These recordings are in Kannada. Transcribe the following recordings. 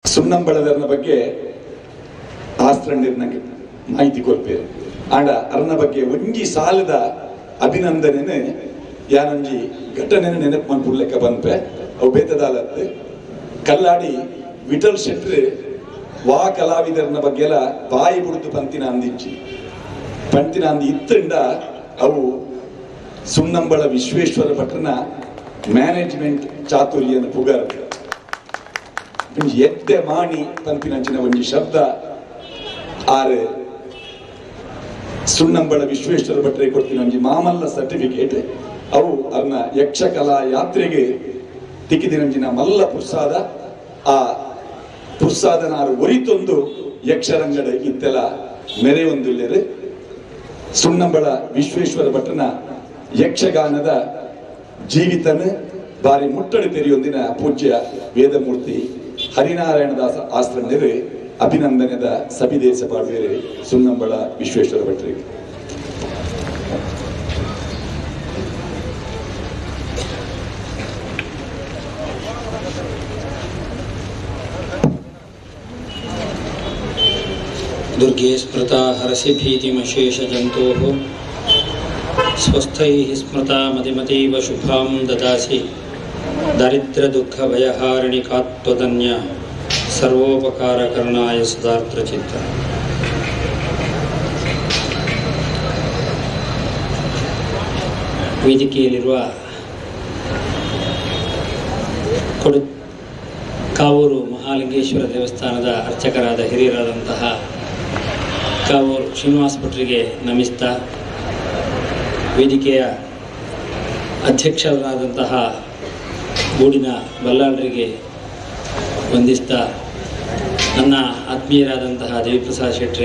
ಸುಣ್ಣಂಬಳದರ್ನ ಬಗ್ಗೆ ಆಸ್ತ್ರಂಡಿರ್ನಂಗೆ ಮಾಹಿತಿ ಕೊಡ್ಪೇರು ಆಂಡ ಅರ್ನ ಬಗ್ಗೆ ಒಂಜಿ ಸಾಲದ ಅಭಿನಂದನೆನೆ ಯಾನೊಂಜಿ ಘಟನೆನ ನೆನಪು ಮನ್ಪುಡ್ಲೆಕ್ಕ ಬಂದ್ಪೆ ಅವು ಬೇತದಾಲತ್ತು ಕಲ್ಲಾಡಿ ವಿಠಲ್ ಶೆಟ್ರ್ ವಾ ಕಲಾವಿದರ್ನ ಬಗ್ಗೆಲ್ಲ ಬಾಯಿ ಬುಡ್ದು ಪಂತಿನ ಅಂದಿಜ್ಜಿ ಪಂತಿನ ಅಂದಿ ಇತ್ತಂಡ ಅವು ಸುಣ್ಣಂಬಳ ವಿಶ್ವೇಶ್ವರ ಭಟ್ರನ ಮ್ಯಾನೇಜ್ಮೆಂಟ್ ಚಾತುರ್ಯನ ಪುಗಾರ ಒಂಜಿ ಎಡ್ಡೆ ಮಾಣಿ ಪಂಪಿನಂಚಿನ ಒಂಜಿ ಶಬ್ದ ಆರೆ ಸುಣ್ಣಂಬಳ ವಿಶ್ವೇಶ್ವರ ಭಟ್ರೆ ಕೊಡ್ತಿನ ಒಂಜಿ ಮಾಮಲ್ಲ ಸರ್ಟಿಫಿಕೇಟ್ ಅವು ಅರ್ನ ಯಕ್ಷಕಲಾ ಯಾತ್ರೆಗೆ ತಿಕ್ಕಿದಿನಂಚಿನ ಮಲ್ಲ ಪುರ್ಸಾದ ಆ ಪುರ್ಸಾದನ ಆರು ಒರಿತೊಂದು ಯಕ್ಷರಂಗಡ ಇತ್ತೆಲ ಮೆರೆಯೊಂದುಲ್ಲೆರು ಸುಣ್ಣಂಬಳ ವಿಶ್ವೇಶ್ವರ ಭಟ್ರನ ಯಕ್ಷಗಾನದ ಜೀವಿತನ ಬಾರಿ ಮುಟ್ಟಡಿ ತೆರೆಯೊಂದಿನ ಪೂಜ್ಯ ವೇದಮೂರ್ತಿ ಹರಿನಾರಾಯಣ ದಾಸ ಆಸ್ತ್ರಣ್ಣರು ಅಭಿನಂದನೆದ ಸಭಿದೇಶ ಪಾಡುವೇರೆ ಸುಣ್ಣಂಬಳ ವಿಶ್ವೇಶ್ವರ ಭಟ್ರಿಗೆ दुर्गे स्मृता हरसि भीतिमशेषजन्तोः स्वस्थैः स्मृता मतिमतीव शुभां ददासि दारिद्र्यदुःखभयहारिणिकात्वदन्य सर्वोपकारकरणाय सदार्द्रचित्त ವೇದಿಕೆಯಲ್ಲಿರುವ ಕೊಡು ಕಾವೂರು ಮಹಾಲಿಂಗೇಶ್ವರ ದೇವಸ್ಥಾನದ ಅರ್ಚಕರಾದ ಹಿರಿಯರಾದಂತಹ ಕಾವೂರು ಶ್ರೀನಿವಾಸ ಭಟ್ರಿಗೆ ನಮಿಸ್ತಾ ವೇದಿಕೆಯ ಅಧ್ಯಕ್ಷರಾದಂತಹ ಗೂಡಿನ ಬಲ್ಲಾಳರಿಗೆ ವಂದಿಸ್ತಾ ನನ್ನ ಆತ್ಮೀಯರಾದಂತಹ ದೇವಿಪ್ರಸಾದ್ ಶೆಟ್ರೆ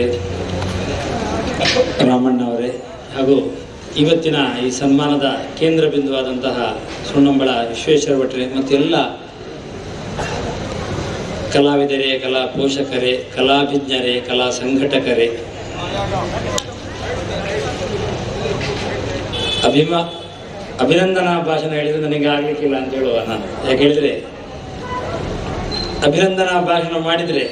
ರಾಮಣ್ಣವರೇ ಹಾಗೂ ಇವತ್ತಿನ ಈ ಸನ್ಮಾನದ ಕೇಂದ್ರ ಬಿಂದುವಾದಂತಹ ಸುಣ್ಣಂಬಳ ವಿಶ್ವೇಶ್ವರ ಭಟ್ರೆ ಮತ್ತು ಎಲ್ಲ ಕಲಾವಿದರೇ ಕಲಾ ಪೋಷಕರೇ ಕಲಾಭಿಜ್ಞರೇ ಕಲಾ ಸಂಘಟಕರೇ ಅಭಿಮ ಅಭಿನಂದನಾ ಭಾಷಣ ಹೇಳಿದ್ರೆ ನನಗೆ ಆಗ್ಲಿಕ್ಕಿಲ್ಲ ಅಂತ ಹೇಳುವ ನಾನು ಯಾಕೆ ಹೇಳಿದ್ರೆ ಅಭಿನಂದನಾ ಭಾಷಣ ಮಾಡಿದ್ರೆ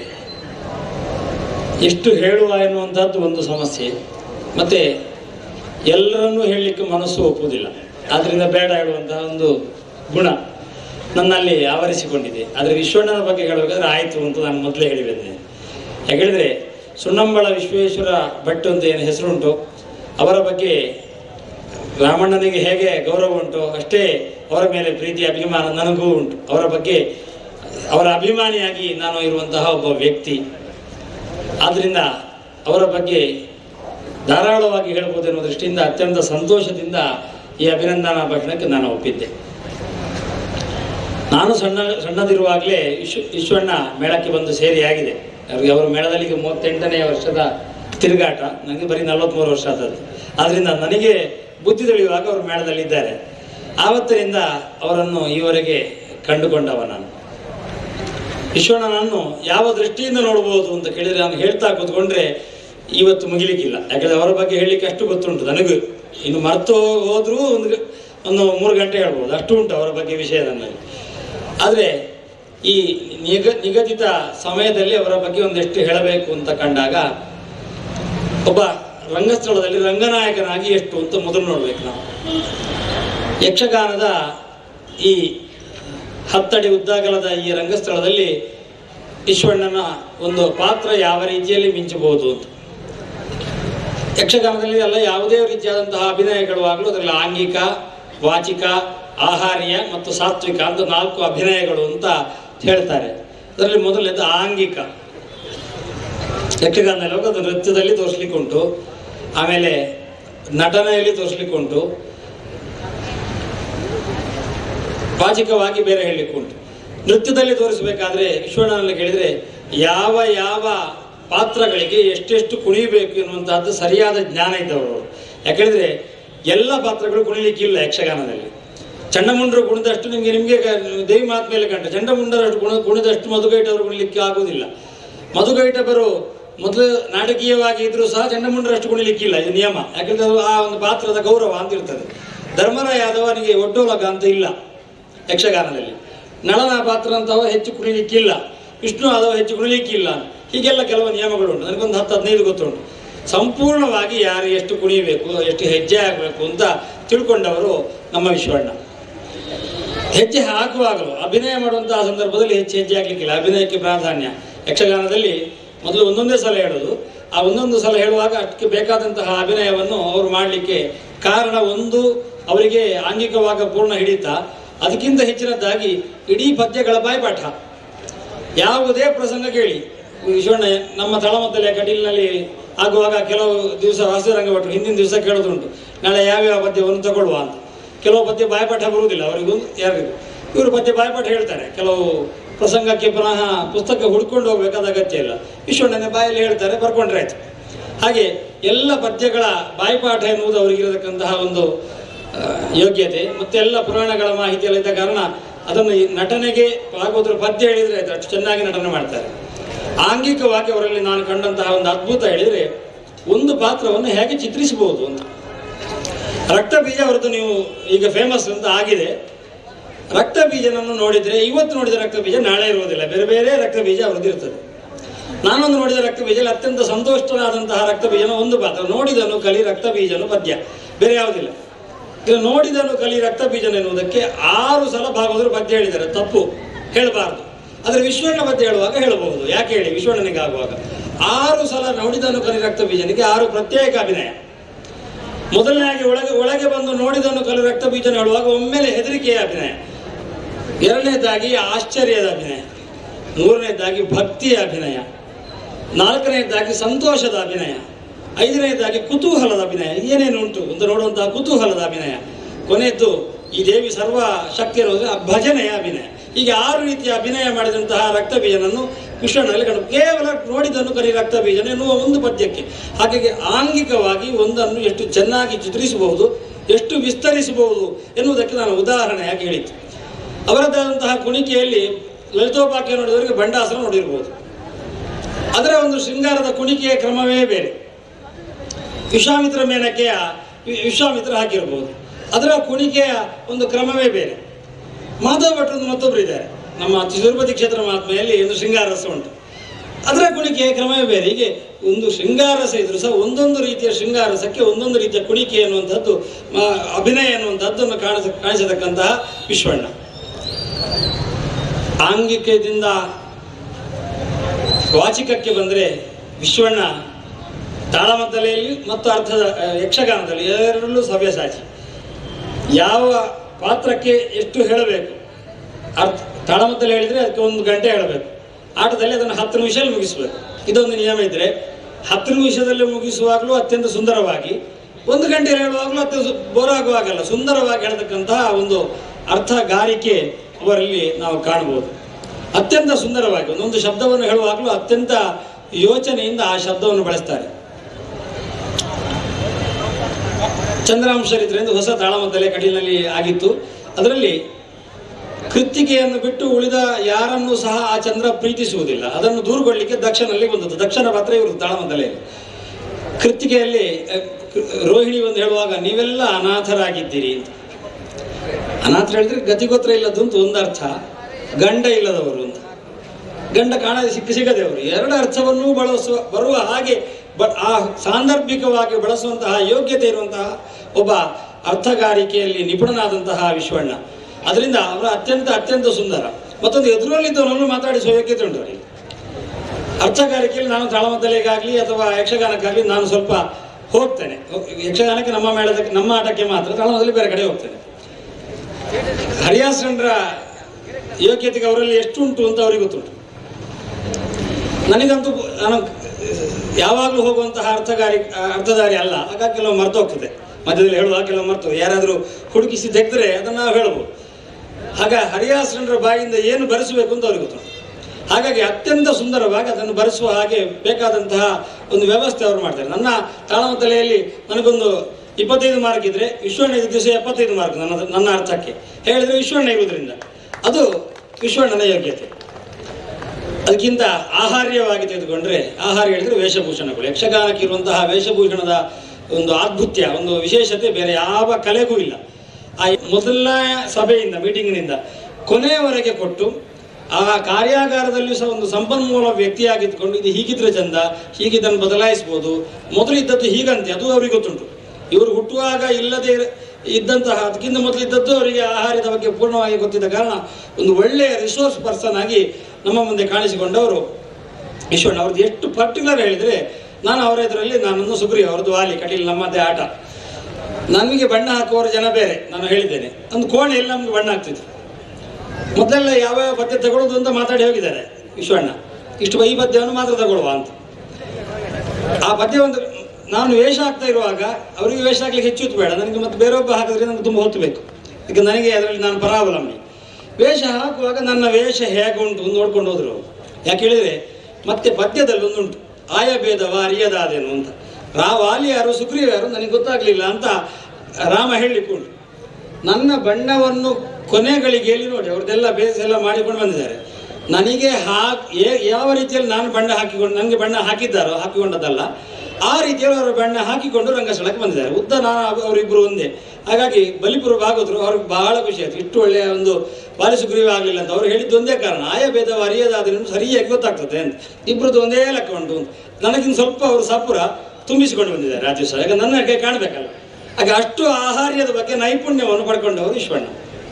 ಎಷ್ಟು ಹೇಳುವ ಎನ್ನುವಂಥದ್ದು ಒಂದು ಸಮಸ್ಯೆ ಮತ್ತೆ ಎಲ್ಲರನ್ನೂ ಹೇಳಲಿಕ್ಕೆ ಮನಸ್ಸು ಒಪ್ಪುವುದಿಲ್ಲ ಆದ್ರಿಂದ ಬೇಡ ಹೇಳುವಂತಹ ಒಂದು ಗುಣ ನನ್ನಲ್ಲಿ ಆವರಿಸಿಕೊಂಡಿದೆ ಆದರೆ ವಿಶ್ವಣ್ಣನ ಬಗ್ಗೆ ಹೇಳಬೇಕಾದ್ರೆ ಆಯಿತು ಅಂತ ನಾನು ಮೊದಲೇ ಹೇಳಿ ಬಂದೆ ಯಾಕೆ ಹೇಳಿದ್ರೆ ಸುಣ್ಣಂಬಳ ವಿಶ್ವೇಶ್ವರ ಭಟ್ ಅಂತ ಏನು ಹೆಸರುಂಟು ಅವರ ಬಗ್ಗೆ ರಾಮಣ್ಣನಿಗೆ ಹೇಗೆ ಗೌರವ ಉಂಟು ಅಷ್ಟೇ ಅವರ ಮೇಲೆ ಪ್ರೀತಿ ಅಭಿಮಾನ ನನಗೂ ಉಂಟು ಅವರ ಬಗ್ಗೆ ಅವರ ಅಭಿಮಾನಿಯಾಗಿ ನಾನು ಇರುವಂತಹ ಒಬ್ಬ ವ್ಯಕ್ತಿ ಆದ್ರಿಂದ ಅವರ ಬಗ್ಗೆ ಧಾರಾಳವಾಗಿ ಹೇಳ್ಬೋದು ಎನ್ನುವ ದೃಷ್ಟಿಯಿಂದ ಅತ್ಯಂತ ಸಂತೋಷದಿಂದ ಈ ಅಭಿನಂದನಾ ಭಾಷಣಕ್ಕೆ ನಾನು ಒಪ್ಪಿದ್ದೆ ನಾನು ಸಣ್ಣ ಸಣ್ಣದಿರುವಾಗಲೇ ವಿಶ್ವ ವಿಶ್ವಣ್ಣ ಮೇಳಕ್ಕೆ ಬಂದು ಸೇರಿಯಾಗಿದೆ ಅವ್ರಿಗೆ ಅವರ ಮೇಳದಲ್ಲಿ ಈಗ ಮೂವತ್ತೆಂಟನೇ ವರ್ಷದ ತಿರುಗಾಟ ನನಗೆ ಬರೀ ನಲವತ್ತ್ಮೂರು ವರ್ಷ ಆದದ್ದು ಆದ್ರಿಂದ ನನಗೆ ಬುದ್ಧಿ ತಿಳಿಯುವಾಗ ಅವರು ಮೇಳದಲ್ಲಿದ್ದಾರೆ ಆವತ್ತಿನಿಂದ ಅವರನ್ನು ಈವರೆಗೆ ಕಂಡುಕೊಂಡವ ನಾನು ವಿಶ್ವಣ್ಣನನ್ನು ಯಾವ ದೃಷ್ಟಿಯಿಂದ ನೋಡ್ಬೋದು ಅಂತ ಕೇಳಿದ್ರೆ ನಾನು ಹೇಳ್ತಾ ಕೂತ್ಕೊಂಡ್ರೆ ಇವತ್ತು ಮುಗಿಲಿಕ್ಕಿಲ್ಲ ಯಾಕಂದ್ರೆ ಅವರ ಬಗ್ಗೆ ಹೇಳಲಿಕ್ಕೆ ಅಷ್ಟು ಗೊತ್ತುಂಟು ನನಗೂ ಇನ್ನು ಮರೆತು ಹೋದ್ರೂ ಒಂದು ಗ- ಒಂದು ಮೂರು ಗಂಟೆ ಹೇಳ್ಬೋದು ಅಷ್ಟು ಉಂಟು ಅವರ ಬಗ್ಗೆ ವಿಷಯ ನನ್ನಲ್ಲಿ ಆದರೆ ಈ ನಿಗ ನಿಗದಿತ ಸಮಯದಲ್ಲಿ ಅವರ ಬಗ್ಗೆ ಒಂದೆಷ್ಟು ಹೇಳಬೇಕು ಅಂತ ಕಂಡಾಗ ಒಬ್ಬ ರಂಗಸ್ಥಳದಲ್ಲಿ ರಂಗನಾಯಕನಾಗಿ ಎಷ್ಟು ಅಂತ ಮೊದಲು ನೋಡ್ಬೇಕು ನಾವು ಯಕ್ಷಗಾನದ ಈ ಹತ್ತಡಿ ಉದ್ದಾಗಲದ ಈ ರಂಗಸ್ಥಳದಲ್ಲಿ ಈಶ್ವಣ್ಣನ ಒಂದು ಪಾತ್ರ ಯಾವ ರೀತಿಯಲ್ಲಿ ಮಿಂಚಬಹುದು ಅಂತ ಯಕ್ಷಗಾನದಲ್ಲಿ ಎಲ್ಲ ಯಾವುದೇ ರೀತಿಯಾದಂತಹ ಅಭಿನಯಗಳು ಆಗಲು ಅದರಲ್ಲಿ ಆಂಗಿಕ ವಾಚಿಕ ಆಹಾರ್ಯ ಮತ್ತು ಸಾತ್ವಿಕ ಅಂತ ನಾಲ್ಕು ಅಭಿನಯಗಳು ಅಂತ ಹೇಳ್ತಾರೆ ಅದರಲ್ಲಿ ಮೊದಲನೇದು ಆಂಗಿಕ ಯಕ್ಷಗಾನದಲ್ಲಿ ಹೋಗಿ ಅದು ನೃತ್ಯದಲ್ಲಿ ತೋರಿಸ್ಲಿಕ್ಕೆ ಉಂಟು ಆಮೇಲೆ ನಟನೆಯಲ್ಲಿ ತೋರಿಸ್ಲಿಕ್ಕೆ ಉಂಟು ವಾಚಿಕವಾಗಿ ಬೇರೆ ಹೇಳಲಿಕ್ಕೆ ಉಂಟು ನೃತ್ಯದಲ್ಲಿ ತೋರಿಸಬೇಕಾದ್ರೆ ವಿಶ್ವಣ್ಣನಲ್ಲಿ ಕೇಳಿದ್ರೆ ಯಾವ ಯಾವ ಪಾತ್ರಗಳಿಗೆ ಎಷ್ಟೆಷ್ಟು ಕುಣಿಬೇಕು ಎನ್ನುವಂತಹದ್ದು ಸರಿಯಾದ ಜ್ಞಾನ ಇದ್ದವರು ಯಾಕಂದ್ರೆ ಎಲ್ಲ ಪಾತ್ರಗಳು ಕುಣಿಲಿಕ್ಕಿಲ್ಲ ಯಕ್ಷಗಾನದಲ್ಲಿ ಚಂಡಮುಂಡರು ಕುಣಿದಷ್ಟು ನಿಮಗೆ ನಿಮಗೆ ದೇವಿ ಮಾತ್ ಮೇಲೆ ಕಂಡ ಚಂಡಮುಂಡರಷ್ಟು ಕುಣ ಕುಣಿದಷ್ಟು ಮಧುಗೈಟವರು ಕುಣಿಲಿಕ್ಕೆ ಆಗುವುದಿಲ್ಲ ಮಧುಗೈಟವರು ಮೊದಲು ನಾಟಕೀಯವಾಗಿ ಇದ್ರೂ ಸಹ ಚಂಡಮುಂಡರಷ್ಟು ಕುಣಿಲಿಕ್ಕಿಲ್ಲ ಇದು ನಿಯಮ ಯಾಕಂದ್ರೆ ಅದು ಆ ಒಂದು ಪಾತ್ರದ ಗೌರವ ಅಂತ ಇರ್ತದೆ ಧರ್ಮರಾಯ ಯಾದವನಿಗೆ ಒಡ್ಡೋಲಗ ಅಂತ ಇಲ್ಲ ಯಕ್ಷಗಾನದಲ್ಲಿ ನಳನ ಪಾತ್ರ ಅಂತವ ಹೆಚ್ಚು ಕುಣಿಲಿಕ್ಕಿಲ್ಲ ವಿಷ್ಣು ಆದವ ಹೆಚ್ಚು ಕುಣಿಲಿಕ್ಕಿಲ್ಲ ಹೀಗೆಲ್ಲ ಕೆಲವು ನಿಯಮಗಳುಂಟು ನನಗೊಂದು ಹತ್ತು ಹದಿನೈದು ಗೊತ್ತುಂಟು ಸಂಪೂರ್ಣವಾಗಿ ಯಾರು ಎಷ್ಟು ಕುಣಿಬೇಕು ಎಷ್ಟು ಹೆಜ್ಜೆ ಆಗಬೇಕು ಅಂತ ತಿಳ್ಕೊಂಡವರು ನಮ್ಮ ವಿಶ್ವಣ್ಣ ಹೆಜ್ಜೆ ಹಾಕುವಾಗಲೂ ಅಭಿನಯ ಮಾಡುವಂತಹ ಸಂದರ್ಭದಲ್ಲಿ ಹೆಚ್ಚು ಹೆಜ್ಜೆ ಹಾಕ್ಲಿಕ್ಕಿಲ್ಲ ಅಭಿನಯಕ್ಕೆ ಪ್ರಾಧಾನ್ಯ ಯಕ್ಷಗಾನದಲ್ಲಿ ಮೊದಲು ಒಂದೊಂದೇ ಸಲ ಹೇಳೋದು ಆ ಒಂದೊಂದು ಸಲ ಹೇಳುವಾಗ ಅದಕ್ಕೆ ಬೇಕಾದಂತಹ ಅಭಿನಯವನ್ನು ಅವರು ಮಾಡಲಿಕ್ಕೆ ಕಾರಣ ಒಂದು ಅವರಿಗೆ ಆಂಗಿಕವಾಗ ಪೂರ್ಣ ಹಿಡಿತ ಅದಕ್ಕಿಂತ ಹೆಚ್ಚಿನದ್ದಾಗಿ ಇಡೀ ಪದ್ಯಗಳ ಬಾಯ್ಪಾಠ ಯಾವುದೇ ಪ್ರಸಂಗ ಕೇಳಿ ವಿಶ್ವಣ್ಣ ನಮ್ಮ ತಳಮದ್ದಲೆ ಕಟೀಲಿನಲ್ಲಿ ಆಗುವಾಗ ಕೆಲವು ದಿವಸ ವಾಸುರಂಗ ಭಟ್ರು ಹಿಂದಿನ ದಿವಸ ಕೇಳೋದುಂಟು ನಾಳೆ ಯಾವ್ಯಾವ ಪದ್ಯವನ್ನು ತಗೊಳ್ಳುವ ಅಂತ ಕೆಲವು ಪದ್ಯ ಬಾಯ್ಪಾಠ ಬರುವುದಿಲ್ಲ ಅವರಿಗೂ ಯಾರಿಗೂ ಇವರು ಪದ್ಯ ಬಾಯ್ಪಾಠ ಹೇಳ್ತಾರೆ ಕೆಲವು ಪ್ರಸಂಗಕ್ಕೆ ಪುನಃ ಪುಸ್ತಕ ಹುಡ್ಕೊಂಡು ಹೋಗ್ಬೇಕಾದ ಅಗತ್ಯ ಇಲ್ಲ ವಿಶ್ವಣ್ಣನ ಬಾಯಲ್ಲಿ ಹೇಳ್ತಾರೆ ಬರ್ಕೊಂಡ್ರೆ ಆಯ್ತು ಹಾಗೆ ಎಲ್ಲ ಪದ್ಯಗಳ ಬಾಯ್ಪಾಠ ಎನ್ನುವುದು ಅವರಿಗಿರತಕ್ಕಂತಹ ಒಂದು ಆ, ಯೋಗ್ಯತೆ ಮತ್ತೆ ಎಲ್ಲ ಪುರಾಣಗಳ ಮಾಹಿತಿ ಎಲ್ಲ ಇದ್ದ ಕಾರಣ ಅದನ್ನು ಈ ನಟನೆಗೆ ಆಗೋದ್ರ ಪದ್ಯ ಹೇಳಿದ್ರೆ ಆಯ್ತು ಅಷ್ಟು ಚೆನ್ನಾಗಿ ನಟನೆ ಮಾಡ್ತಾರೆ ಆಂಗಿಕವಾಗಿ ಅವರಲ್ಲಿ ನಾನು ಕಂಡಂತಹ ಒಂದು ಅದ್ಭುತ ಹೇಳಿದ್ರೆ ಒಂದು ಪಾತ್ರವನ್ನು ಹೇಗೆ ಚಿತ್ರಿಸಬಹುದು ಅಂತ ರಕ್ತ ಬೀಜ ಅವರದ್ದು ನೀವು ಈಗ ಫೇಮಸ್ ಅಂತ ಆಗಿದೆ ರಕ್ತ ಬೀಜನನ್ನು ನೋಡಿದ್ರೆ ಇವತ್ತು ನೋಡಿದ ರಕ್ತ ಬೀಜ ನಾಳೆ ಇರುವುದಿಲ್ಲ ಬೇರೆ ಬೇರೆ ರಕ್ತ ಬೀಜ ಅವರದ್ದು ಇರ್ತದೆ ನಾನೊಂದು ನೋಡಿದ ರಕ್ತ ಬೀಜ ಅತ್ಯಂತ ಸಂತೋಷನಾದಂತಹ ರಕ್ತ ಬೀಜನ ಒಂದು ಪಾತ್ರ ನೋಡಿದನು ಕಲಿ ರಕ್ತ ಬೀಜನು ಪದ್ಯ ಬೇರೆ ಯಾವುದಿಲ್ಲ ಇದು ನೋಡಿದನು ಕಲಿ ರಕ್ತ ಬೀಜನ ಎನ್ನುವುದಕ್ಕೆ ಆರು ಸಲ ಭಾಗವತರು ಪದ್ಯ ಹೇಳಿದ್ದಾರೆ ತಪ್ಪು ಹೇಳಬಾರದು ಆದರೆ ವಿಶ್ವಣ್ಣ ಪದ್ಯ ಹೇಳುವಾಗ ಹೇಳಬಹುದು ಯಾಕೆ ಹೇಳಿ ವಿಶ್ವಣ್ಣನಿಗೆ ಆಗುವಾಗ ಆರು ಸಲ ನೋಡಿದನು ಕಲಿ ರಕ್ತ ಬೀಜನಿಗೆ ಆರು ಪ್ರತ್ಯೇಕ ಅಭಿನಯ ಮೊದಲನೇಯಾಗಿ ಒಳಗೆ ಒಳಗೆ ಬಂದು ನೋಡಿದನು ಕಲಿ ರಕ್ತ ಬೀಜನ ಹೇಳುವಾಗ ಒಮ್ಮೆಲೆ ಹೆದರಿಕೆಯ ಅಭಿನಯ ಎರಡನೇದಾಗಿ ಆಶ್ಚರ್ಯದ ಅಭಿನಯ ಮೂರನೇದಾಗಿ ಭಕ್ತಿಯ ಅಭಿನಯ ನಾಲ್ಕನೇದಾಗಿ ಸಂತೋಷದ ಅಭಿನಯ ಐದನೇದಾಗಿ ಕುತೂಹಲದ ಅಭಿನಯ ಏನೇನು ಉಂಟು ಅಂತ ನೋಡುವಂತಹ ಕುತೂಹಲದ ಅಭಿನಯ ಕೊನೆಯದ್ದು ಈ ದೇವಿ ಸರ್ವ ಶಕ್ತಿ ಅನ್ನೋದು ಆ ಭಜನೆಯ ಅಭಿನಯ ಹೀಗೆ ಆರು ರೀತಿಯ ಅಭಿನಯ ಮಾಡಿದಂತಹ ರಕ್ತಬೀಜನನ್ನು ಕೃಷ್ಣನಲ್ಲಿ ಕಂಡು ಕೇವಲ ನೋಡಿದನ್ನು ಕರಿ ರಕ್ತಬೀಜನ ಎನ್ನುವ ಒಂದು ಪದ್ಯಕ್ಕೆ ಹಾಗಾಗಿ ಆಂಗಿಕವಾಗಿ ಒಂದನ್ನು ಎಷ್ಟು ಚೆನ್ನಾಗಿ ಚಿತ್ರಿಸಬಹುದು ಎಷ್ಟು ವಿಸ್ತರಿಸಬಹುದು ಎನ್ನುವುದಕ್ಕೆ ನಾನು ಉದಾಹರಣೆಯಾಗಿ ಹೇಳಿದ್ದು ಅವರದ್ದಾದಂತಹ ಕುಣಿಕೆಯಲ್ಲಿ ಲಲಿತೋಪಾಖ್ಯ ನೋಡಿದವರಿಗೆ ಬಂಡಾಸನ ನೋಡಿರ್ಬೋದು ಅದರ ಒಂದು ಶೃಂಗಾರದ ಕುಣಿಕೆಯ ಕ್ರಮವೇ ಬೇರೆ ವಿಶ್ವಾಮಿತ್ರ ಮೇನಕೆಯ ವಿ- ವಿಶ್ವಾಮಿತ್ರ ಹಾಕಿರ್ಬೋದು ಅದರ ಕುಣಿಕೆಯ ಒಂದು ಕ್ರಮವೇ ಬೇರೆ ಮಾಧವ ಭಟ್ರದ್ದು ಮತ್ತೊಬ್ಬರು ಇದ್ದಾರೆ ನಮ್ಮ ತಿರುಪತಿ ಕ್ಷೇತ್ರ ಮಹಾತ್ಮೆಯಲ್ಲಿ ಒಂದು ಶೃಂಗಾರ ರಸ ಉಂಟು ಅದರ ಕುಣಿಕೆಯ ಕ್ರಮವೇ ಬೇರೆ ಹೀಗೆ ಒಂದು ಶೃಂಗಾರ ರಸ ಇದ್ರು ಸಹ ಒಂದೊಂದು ರೀತಿಯ ಶೃಂಗಾರ ರಸಕ್ಕೆ ಒಂದೊಂದು ರೀತಿಯ ಕುಣಿಕೆ ಅನ್ನುವಂಥದ್ದು ಮ- ಅಭಿನಯ ಅನ್ನುವಂಥದ್ದನ್ನು ಕಾಣಿಸ ಕಾಣಿಸತಕ್ಕಂತಹ ವಿಶ್ವಣ್ಣ ಆಂಗಿಕದಿಂದ ವಾಚಿಕಕ್ಕೆ ಬಂದರೆ ವಿಶ್ವಣ್ಣ ತಾಳಮದ್ದಲೆಯಲ್ಲಿ ಮತ್ತು ಅರ್ಥದ ಆ, ಯಕ್ಷಗಾನದಲ್ಲಿ ಎರಡರಲ್ಲೂ ಸವ್ಯಸಾಚಿ ಯಾವ ಪಾತ್ರಕ್ಕೆ ಎಷ್ಟು ಹೇಳಬೇಕು ಅರ್ಥ ತಾಳಮದ್ದಲೆ ಹೇಳಿದರೆ ಅದಕ್ಕೆ ಒಂದು ಗಂಟೆ ಹೇಳಬೇಕು ಆಟದಲ್ಲಿ ಅದನ್ನು ಹತ್ತು ನಿಮಿಷದಲ್ಲಿ ಮುಗಿಸಬೇಕು ಇದೊಂದು ನಿಯಮ ಇದ್ದರೆ ಹತ್ತು ನಿಮಿಷದಲ್ಲಿ ಮುಗಿಸುವಾಗಲೂ ಅತ್ಯಂತ ಸುಂದರವಾಗಿ ಒಂದು ಗಂಟೆ ಹೇಳುವಾಗಲೂ ಅತ್ಯಂತ ಸು- ಬೋರ್ ಆಗುವಾಗಲ್ಲ ಸುಂದರವಾಗಿ ಹೇಳ್ತಕ್ಕಂತಹ ಒಂದು ಅರ್ಥಗಾರಿಕೆ ಅವರಲ್ಲಿ ನಾವು ಕಾಣಬಹುದು ಅತ್ಯಂತ ಸುಂದರವಾಗಿ ಒಂದೊಂದು ಶಬ್ದವನ್ನು ಹೇಳುವಾಗಲೂ ಅತ್ಯಂತ ಯೋಚನೆಯಿಂದ ಆ ಶಬ್ದವನ್ನು ಬಳಸ್ತಾರೆ ಚಂದ್ರಾಂಶ ಚರಿತ್ರೆ ಹೊಸ ತಾಳಮದ್ದಲೆ ಕಟೀಲಿನಲ್ಲಿ ಆಗಿತ್ತು ಅದರಲ್ಲಿ ಕೃತ್ತಿಕೆಯನ್ನು ಬಿಟ್ಟು ಉಳಿದ ಯಾರನ್ನೂ ಸಹ ಆ ಚಂದ್ರ ಪ್ರೀತಿಸುವುದಿಲ್ಲ ಅದನ್ನು ದೂರುಗೊಳ್ಳಿಕ್ಕೆ ದಕ್ಷನಲ್ಲಿ ಬಂದದ್ದು ದಕ್ಷನ ಪಾತ್ರ ಇವರು ತಾಳಮದ್ದಲೆಯಲ್ಲಿ ಕೃತ್ತಿಕೆಯಲ್ಲಿ ಅ, ಕ- ರೋಹಿಣಿ ಒಂದು ಹೇಳುವಾಗ ನೀವೆಲ್ಲ ಅನಾಥರಾಗಿದ್ದೀರಿ ಅಂತ ಅನಾಥ ಹೇಳಿದ್ರೆ ಗತಿಗೋತ್ರ ಇಲ್ಲದ್ದು ಅಂತ ಒಂದು ಅರ್ಥ ಗಂಡ ಇಲ್ಲದವರು ಅಂತ ಗಂಡ ಕಾಣದೆ ಸಿಕ್ಕ ಸಿಗದೆವರು ಎರಡು ಅರ್ಥವನ್ನೂ ಬಳಸುವ ಬರುವ ಹಾಗೆ ಬ ಆ ಸಾಂದರ್ಭಿಕವಾಗಿ ಬಳಸುವಂತಹ ಯೋಗ್ಯತೆ ಇರುವಂತಹ ಒಬ್ಬ ಅರ್ಥಗಾರಿಕೆಯಲ್ಲಿ ನಿಪುಣನಾದಂತಹ ವಿಶ್ವಣ್ಣ ಅದರಿಂದ ಅವರ ಅತ್ಯಂತ ಅತ್ಯಂತ ಸುಂದರ ಮತ್ತೊಂದು ಎದುರಲ್ಲಿದ್ದವನನ್ನು ಮಾತಾಡಿಸುವ ಯೋಗ್ಯತೆ ಉಂಟು ಅವರಿಗೆ ಅರ್ಥಗಾರಿಕೆಯಲ್ಲಿ ನಾನು ತಾಳಮದ್ದಲೆಗಾಗಲಿ ಅಥವಾ ಯಕ್ಷಗಾನಕ್ಕಾಗಲಿ ನಾನು ಸ್ವಲ್ಪ ಹೋಗ್ತೇನೆ ಯಕ್ಷಗಾನಕ್ಕೆ ನಮ್ಮ ಮೇಳದಕ್ಕೆ ನಮ್ಮ ಆಟಕ್ಕೆ ಮಾತ್ರ ತಾಳಮದ್ದಲೆ ಬೇರೆ ಕಡೆ ಹೋಗ್ತೇನೆ ಹರಿಯಾಸಂಡ್ರ ಯೋಗ್ಯತೆಗೆ ಅವರಲ್ಲಿ ಎಷ್ಟು ಉಂಟು ಅಂತ ಅವರಿಗೆ ಗೊತ್ತುಂಟು ನನಗಂತೂ ನಾನು ಯಾವಾಗಲೂ ಹೋಗುವಂತಹ ಅರ್ಥಗಾರಿ ಅರ್ಥಧಾರಿ ಅಲ್ಲ ಹಾಗಾಗಿ ಕೆಲವು ಮರ್ತು ಹೋಗ್ತದೆ ಮಧ್ಯದಲ್ಲಿ ಹೇಳುವಾಗ ಕೆಲವು ಮರ್ತು ಯಾರಾದರೂ ಹುಡುಕಿಸಿ ತೆಗೆದ್ರೆ ಅದನ್ನು ನಾವು ಹೇಳ್ಬೋದು ಆಗ ಹರಿಯಾಸಂಡ್ರ ಬಾಯಿಂದ ಏನು ಬರೆಸಬೇಕು ಅಂತ ಅವ್ರಿಗೆ ಗೊತ್ತುಂಟು ಹಾಗಾಗಿ ಅತ್ಯಂತ ಸುಂದರವಾಗಿ ಅದನ್ನು ಬರೆಸುವ ಹಾಗೆ ಬೇಕಾದಂತಹ ಒಂದು ವ್ಯವಸ್ಥೆ ಅವರು ಮಾಡ್ತಾರೆ ನನ್ನ ತಾಳಮತಲೆಯಲ್ಲಿ ನನಗೊಂದು ಇಪ್ಪತ್ತೈದು ಮಾರ್ಕ್ ಇದ್ರೆ ವಿಶ್ವಣ್ಣ ಇದ್ದ ದಿವಸ ಎಪ್ಪತ್ತೈದು ಮಾರ್ಕ್ ನನ್ನ ನನ್ನ ಅರ್ಥಕ್ಕೆ ಹೇಳಿದ್ರೆ ವಿಶ್ವಣ್ಣ ಇರುವುದರಿಂದ ಅದು ವಿಶ್ವಣ್ಣನ ಯೋಗ್ಯತೆ ಅದಕ್ಕಿಂತ ಆಹಾರ್ಯವಾಗಿ ತೆಗೆದುಕೊಂಡ್ರೆ ಆಹಾರ ಹೇಳಿದ್ರೆ ವೇಷಭೂಷಣಗಳು ಯಕ್ಷಗಾನಕ್ಕೆ ಇರುವಂತಹ ವೇಷಭೂಷಣದ ಒಂದು ಆದ್ಭುತ್ಯ ಒಂದು ವಿಶೇಷತೆ ಬೇರೆ ಯಾವ ಕಲೆಗೂ ಇಲ್ಲ ಆ ಮೊದಲನೇ ಸಭೆಯಿಂದ ಮೀಟಿಂಗ್ನಿಂದ ಕೊನೆಯವರೆಗೆ ಕೊಟ್ಟು ಆ ಕಾರ್ಯಾಗಾರದಲ್ಲಿ ಸಹ ಒಂದು ಸಂಪನ್ಮೂಲ ವ್ಯಕ್ತಿಯಾಗಿದ್ದುಕೊಂಡು ಇದು ಹೀಗಿದ್ರೆ ಚಂದ ಹೀಗೆ ಇದನ್ನು ಬದಲಾಯಿಸ್ಬೋದು ಮೊದಲಿದ್ದದ್ದು ಹೀಗಂತೆ ಅದು ಅವರಿಗೆ ಗೊತ್ತುಂಟು ಇವರು ಹುಟ್ಟುವಾಗ ಇಲ್ಲದೆ ಇರ- ಇದ್ದಂತಹ ಅದಕ್ಕಿಂತ ಮೊದಲಿದ್ದದ್ದು ಅವರಿಗೆ ಆಹಾರದ ಬಗ್ಗೆ ಪೂರ್ಣವಾಗಿ ಗೊತ್ತಿದ್ದ ಕಾರಣ ಒಂದು ಒಳ್ಳೆಯ ರಿಸೋರ್ಸ್ ಪರ್ಸನ್ ಆಗಿ ನಮ್ಮ ಮುಂದೆ ಕಾಣಿಸಿಕೊಂಡವರು ಈಶ್ವರಣ್ಣ ಅವ್ರದ್ದು ಎಷ್ಟು ಪರ್ಟಿಕ್ಯುಲರ್ ಹೇಳಿದರೆ ನಾನು ಅವರ ಇದರಲ್ಲಿ ನಾನೊಂದು ಸುಗ್ರೀವ ಅವ್ರದ್ದು ವಾಲಿ ಕಟೀಲ್ ನಮ್ಮದೇ ಆಟ ನನಗೆ ಬಣ್ಣ ಹಾಕುವವರು ಜನ ಬೇರೆ ನಾನು ಹೇಳಿದ್ದೇನೆ ಒಂದು ಕೋಣೆಯಲ್ಲಿ ನಮ್ಗೆ ಬಣ್ಣ ಹಾಕ್ತಿದ್ರು ಮೊದಲೆಲ್ಲ ಯಾವ ಯಾವ ಪದ್ಯ ತಗೊಳ್ಳೋದು ಅಂತ ಮಾತಾಡಿ ಹೋಗಿದ್ದಾರೆ ವಿಶ್ವಣ್ಣ ಇಷ್ಟು ಈ ಪದ್ಯವನ್ನು ಮಾತ್ರ ತಗೊಳ್ಳುವ ಅಂತ ಆ ಪದ್ಯ ಒಂದು ನಾನು ವೇಷ ಹಾಕ್ತಾ ಇರುವಾಗ ಅವರಿಗೆ ವೇಷ ಹಾಕ್ಲಿಕ್ಕೆ ಹೆಚ್ಚು ಹೊತ್ತು ಬೇಡ ನನಗೆ ಮತ್ತೆ ಬೇರೊಬ್ಬ ಹಾಕಿದ್ರೆ ನನಗೆ ತುಂಬ ಹೊತ್ತು ಬೇಕು ಈಗ ನನಗೆ ಅದರಲ್ಲಿ ನಾನು ಪರಾವಲಂಬಿ ವೇಷ ಹಾಕುವಾಗ ನನ್ನ ವೇಷ ಹೇಗೆ ಉಂಟು ಅಂತ ನೋಡ್ಕೊಂಡು ಹೋದ್ರು ಅವ್ರು. ಯಾಕೆ ಹೇಳಿದ್ರೆ ಮತ್ತೆ ಪದ್ಯದಲ್ಲಿ ಒಂದುಂಟು ಆಯ ಭೇದವ ಅರಿಯದಾದೇನು ಅಂತ ರಾ ವಾಲಿ ಯಾರು ಸುಗ್ರೀವ ಯಾರು ನನಗೆ ಗೊತ್ತಾಗ್ಲಿಲ್ಲ ಅಂತ ರಾಮ ಹೇಳಲಿಕ್ಕೆ ಉಂಟು ನನ್ನ ಬಣ್ಣವನ್ನು ಕೊನೆಗಳಿಗೆಯಲ್ಲಿ ನೋಡಿ ಅವ್ರದ್ದೆಲ್ಲ ಬೇಸ್ ಎಲ್ಲ ಮಾಡಿಕೊಂಡು ಬಂದಿದ್ದಾರೆ ನನಗೆ ಹಾಕ್ ಏ- ಯಾವ ರೀತಿಯಲ್ಲಿ ನಾನು ಬಣ್ಣ ಹಾಕಿಕೊಂಡು ನನಗೆ ಬಣ್ಣ ಹಾಕಿದ್ದಾರೋ ಹಾಕಿಕೊಂಡದ್ದಲ್ಲ ಆ ರೀತಿಯಲ್ಲಿ ಅವರು ಬಣ್ಣ ಹಾಕಿಕೊಂಡು ರಂಗಸ್ಥಳಕ್ಕೆ ಬಂದಿದ್ದಾರೆ ಉದ್ದ ನಾನು ಅವ್- ಅವರಿಬ್ಬರು ಒಂದೇ ಹಾಗಾಗಿ ಬಲಿಪುರ ಭಾಗವತರು ಅವ್ರಿಗೆ ಬಹಳ ಖುಷಿ ಆಯ್ತು ಇಷ್ಟು ಒಳ್ಳೆಯ ಒಂದು ಬಾಲಿ ಸುಗ್ರೀವ ಆಗಲಿಲ್ಲ ಅಂತ ಅವ್ರು ಹೇಳಿದ್ದು ಒಂದೇ ಕಾರಣ ಆಯ ಭೇದವ ಅರಿಯದಾದ್ರೆ ಸರಿಯಾಗಿ ಗೊತ್ತಾಗ್ತದೆ ಅಂತ ಇಬ್ಬರದ್ದು ಒಂದೇ ಲೆಕ್ಕ ಉಂಟು ಅಂತ ನನಗಿಂತ ಸ್ವಲ್ಪ ಅವರು ಸಪುರ ತುಂಬಿಸಿಕೊಂಡು ಬಂದಿದ್ದಾರೆ ಆ ದಿವಸ ಯಾಕಂದ್ರೆ ನನ್ನ ಕೈ ಕಾಣಬೇಕಲ್ಲ ಹಾಗೆ ಅಷ್ಟು ಆಹಾರ್ಯದ ಬಗ್ಗೆ ನೈಪುಣ್ಯವನ್ನು ಪಡ್ಕೊಂಡವರು ಈಶ್ವರಣ್ಣ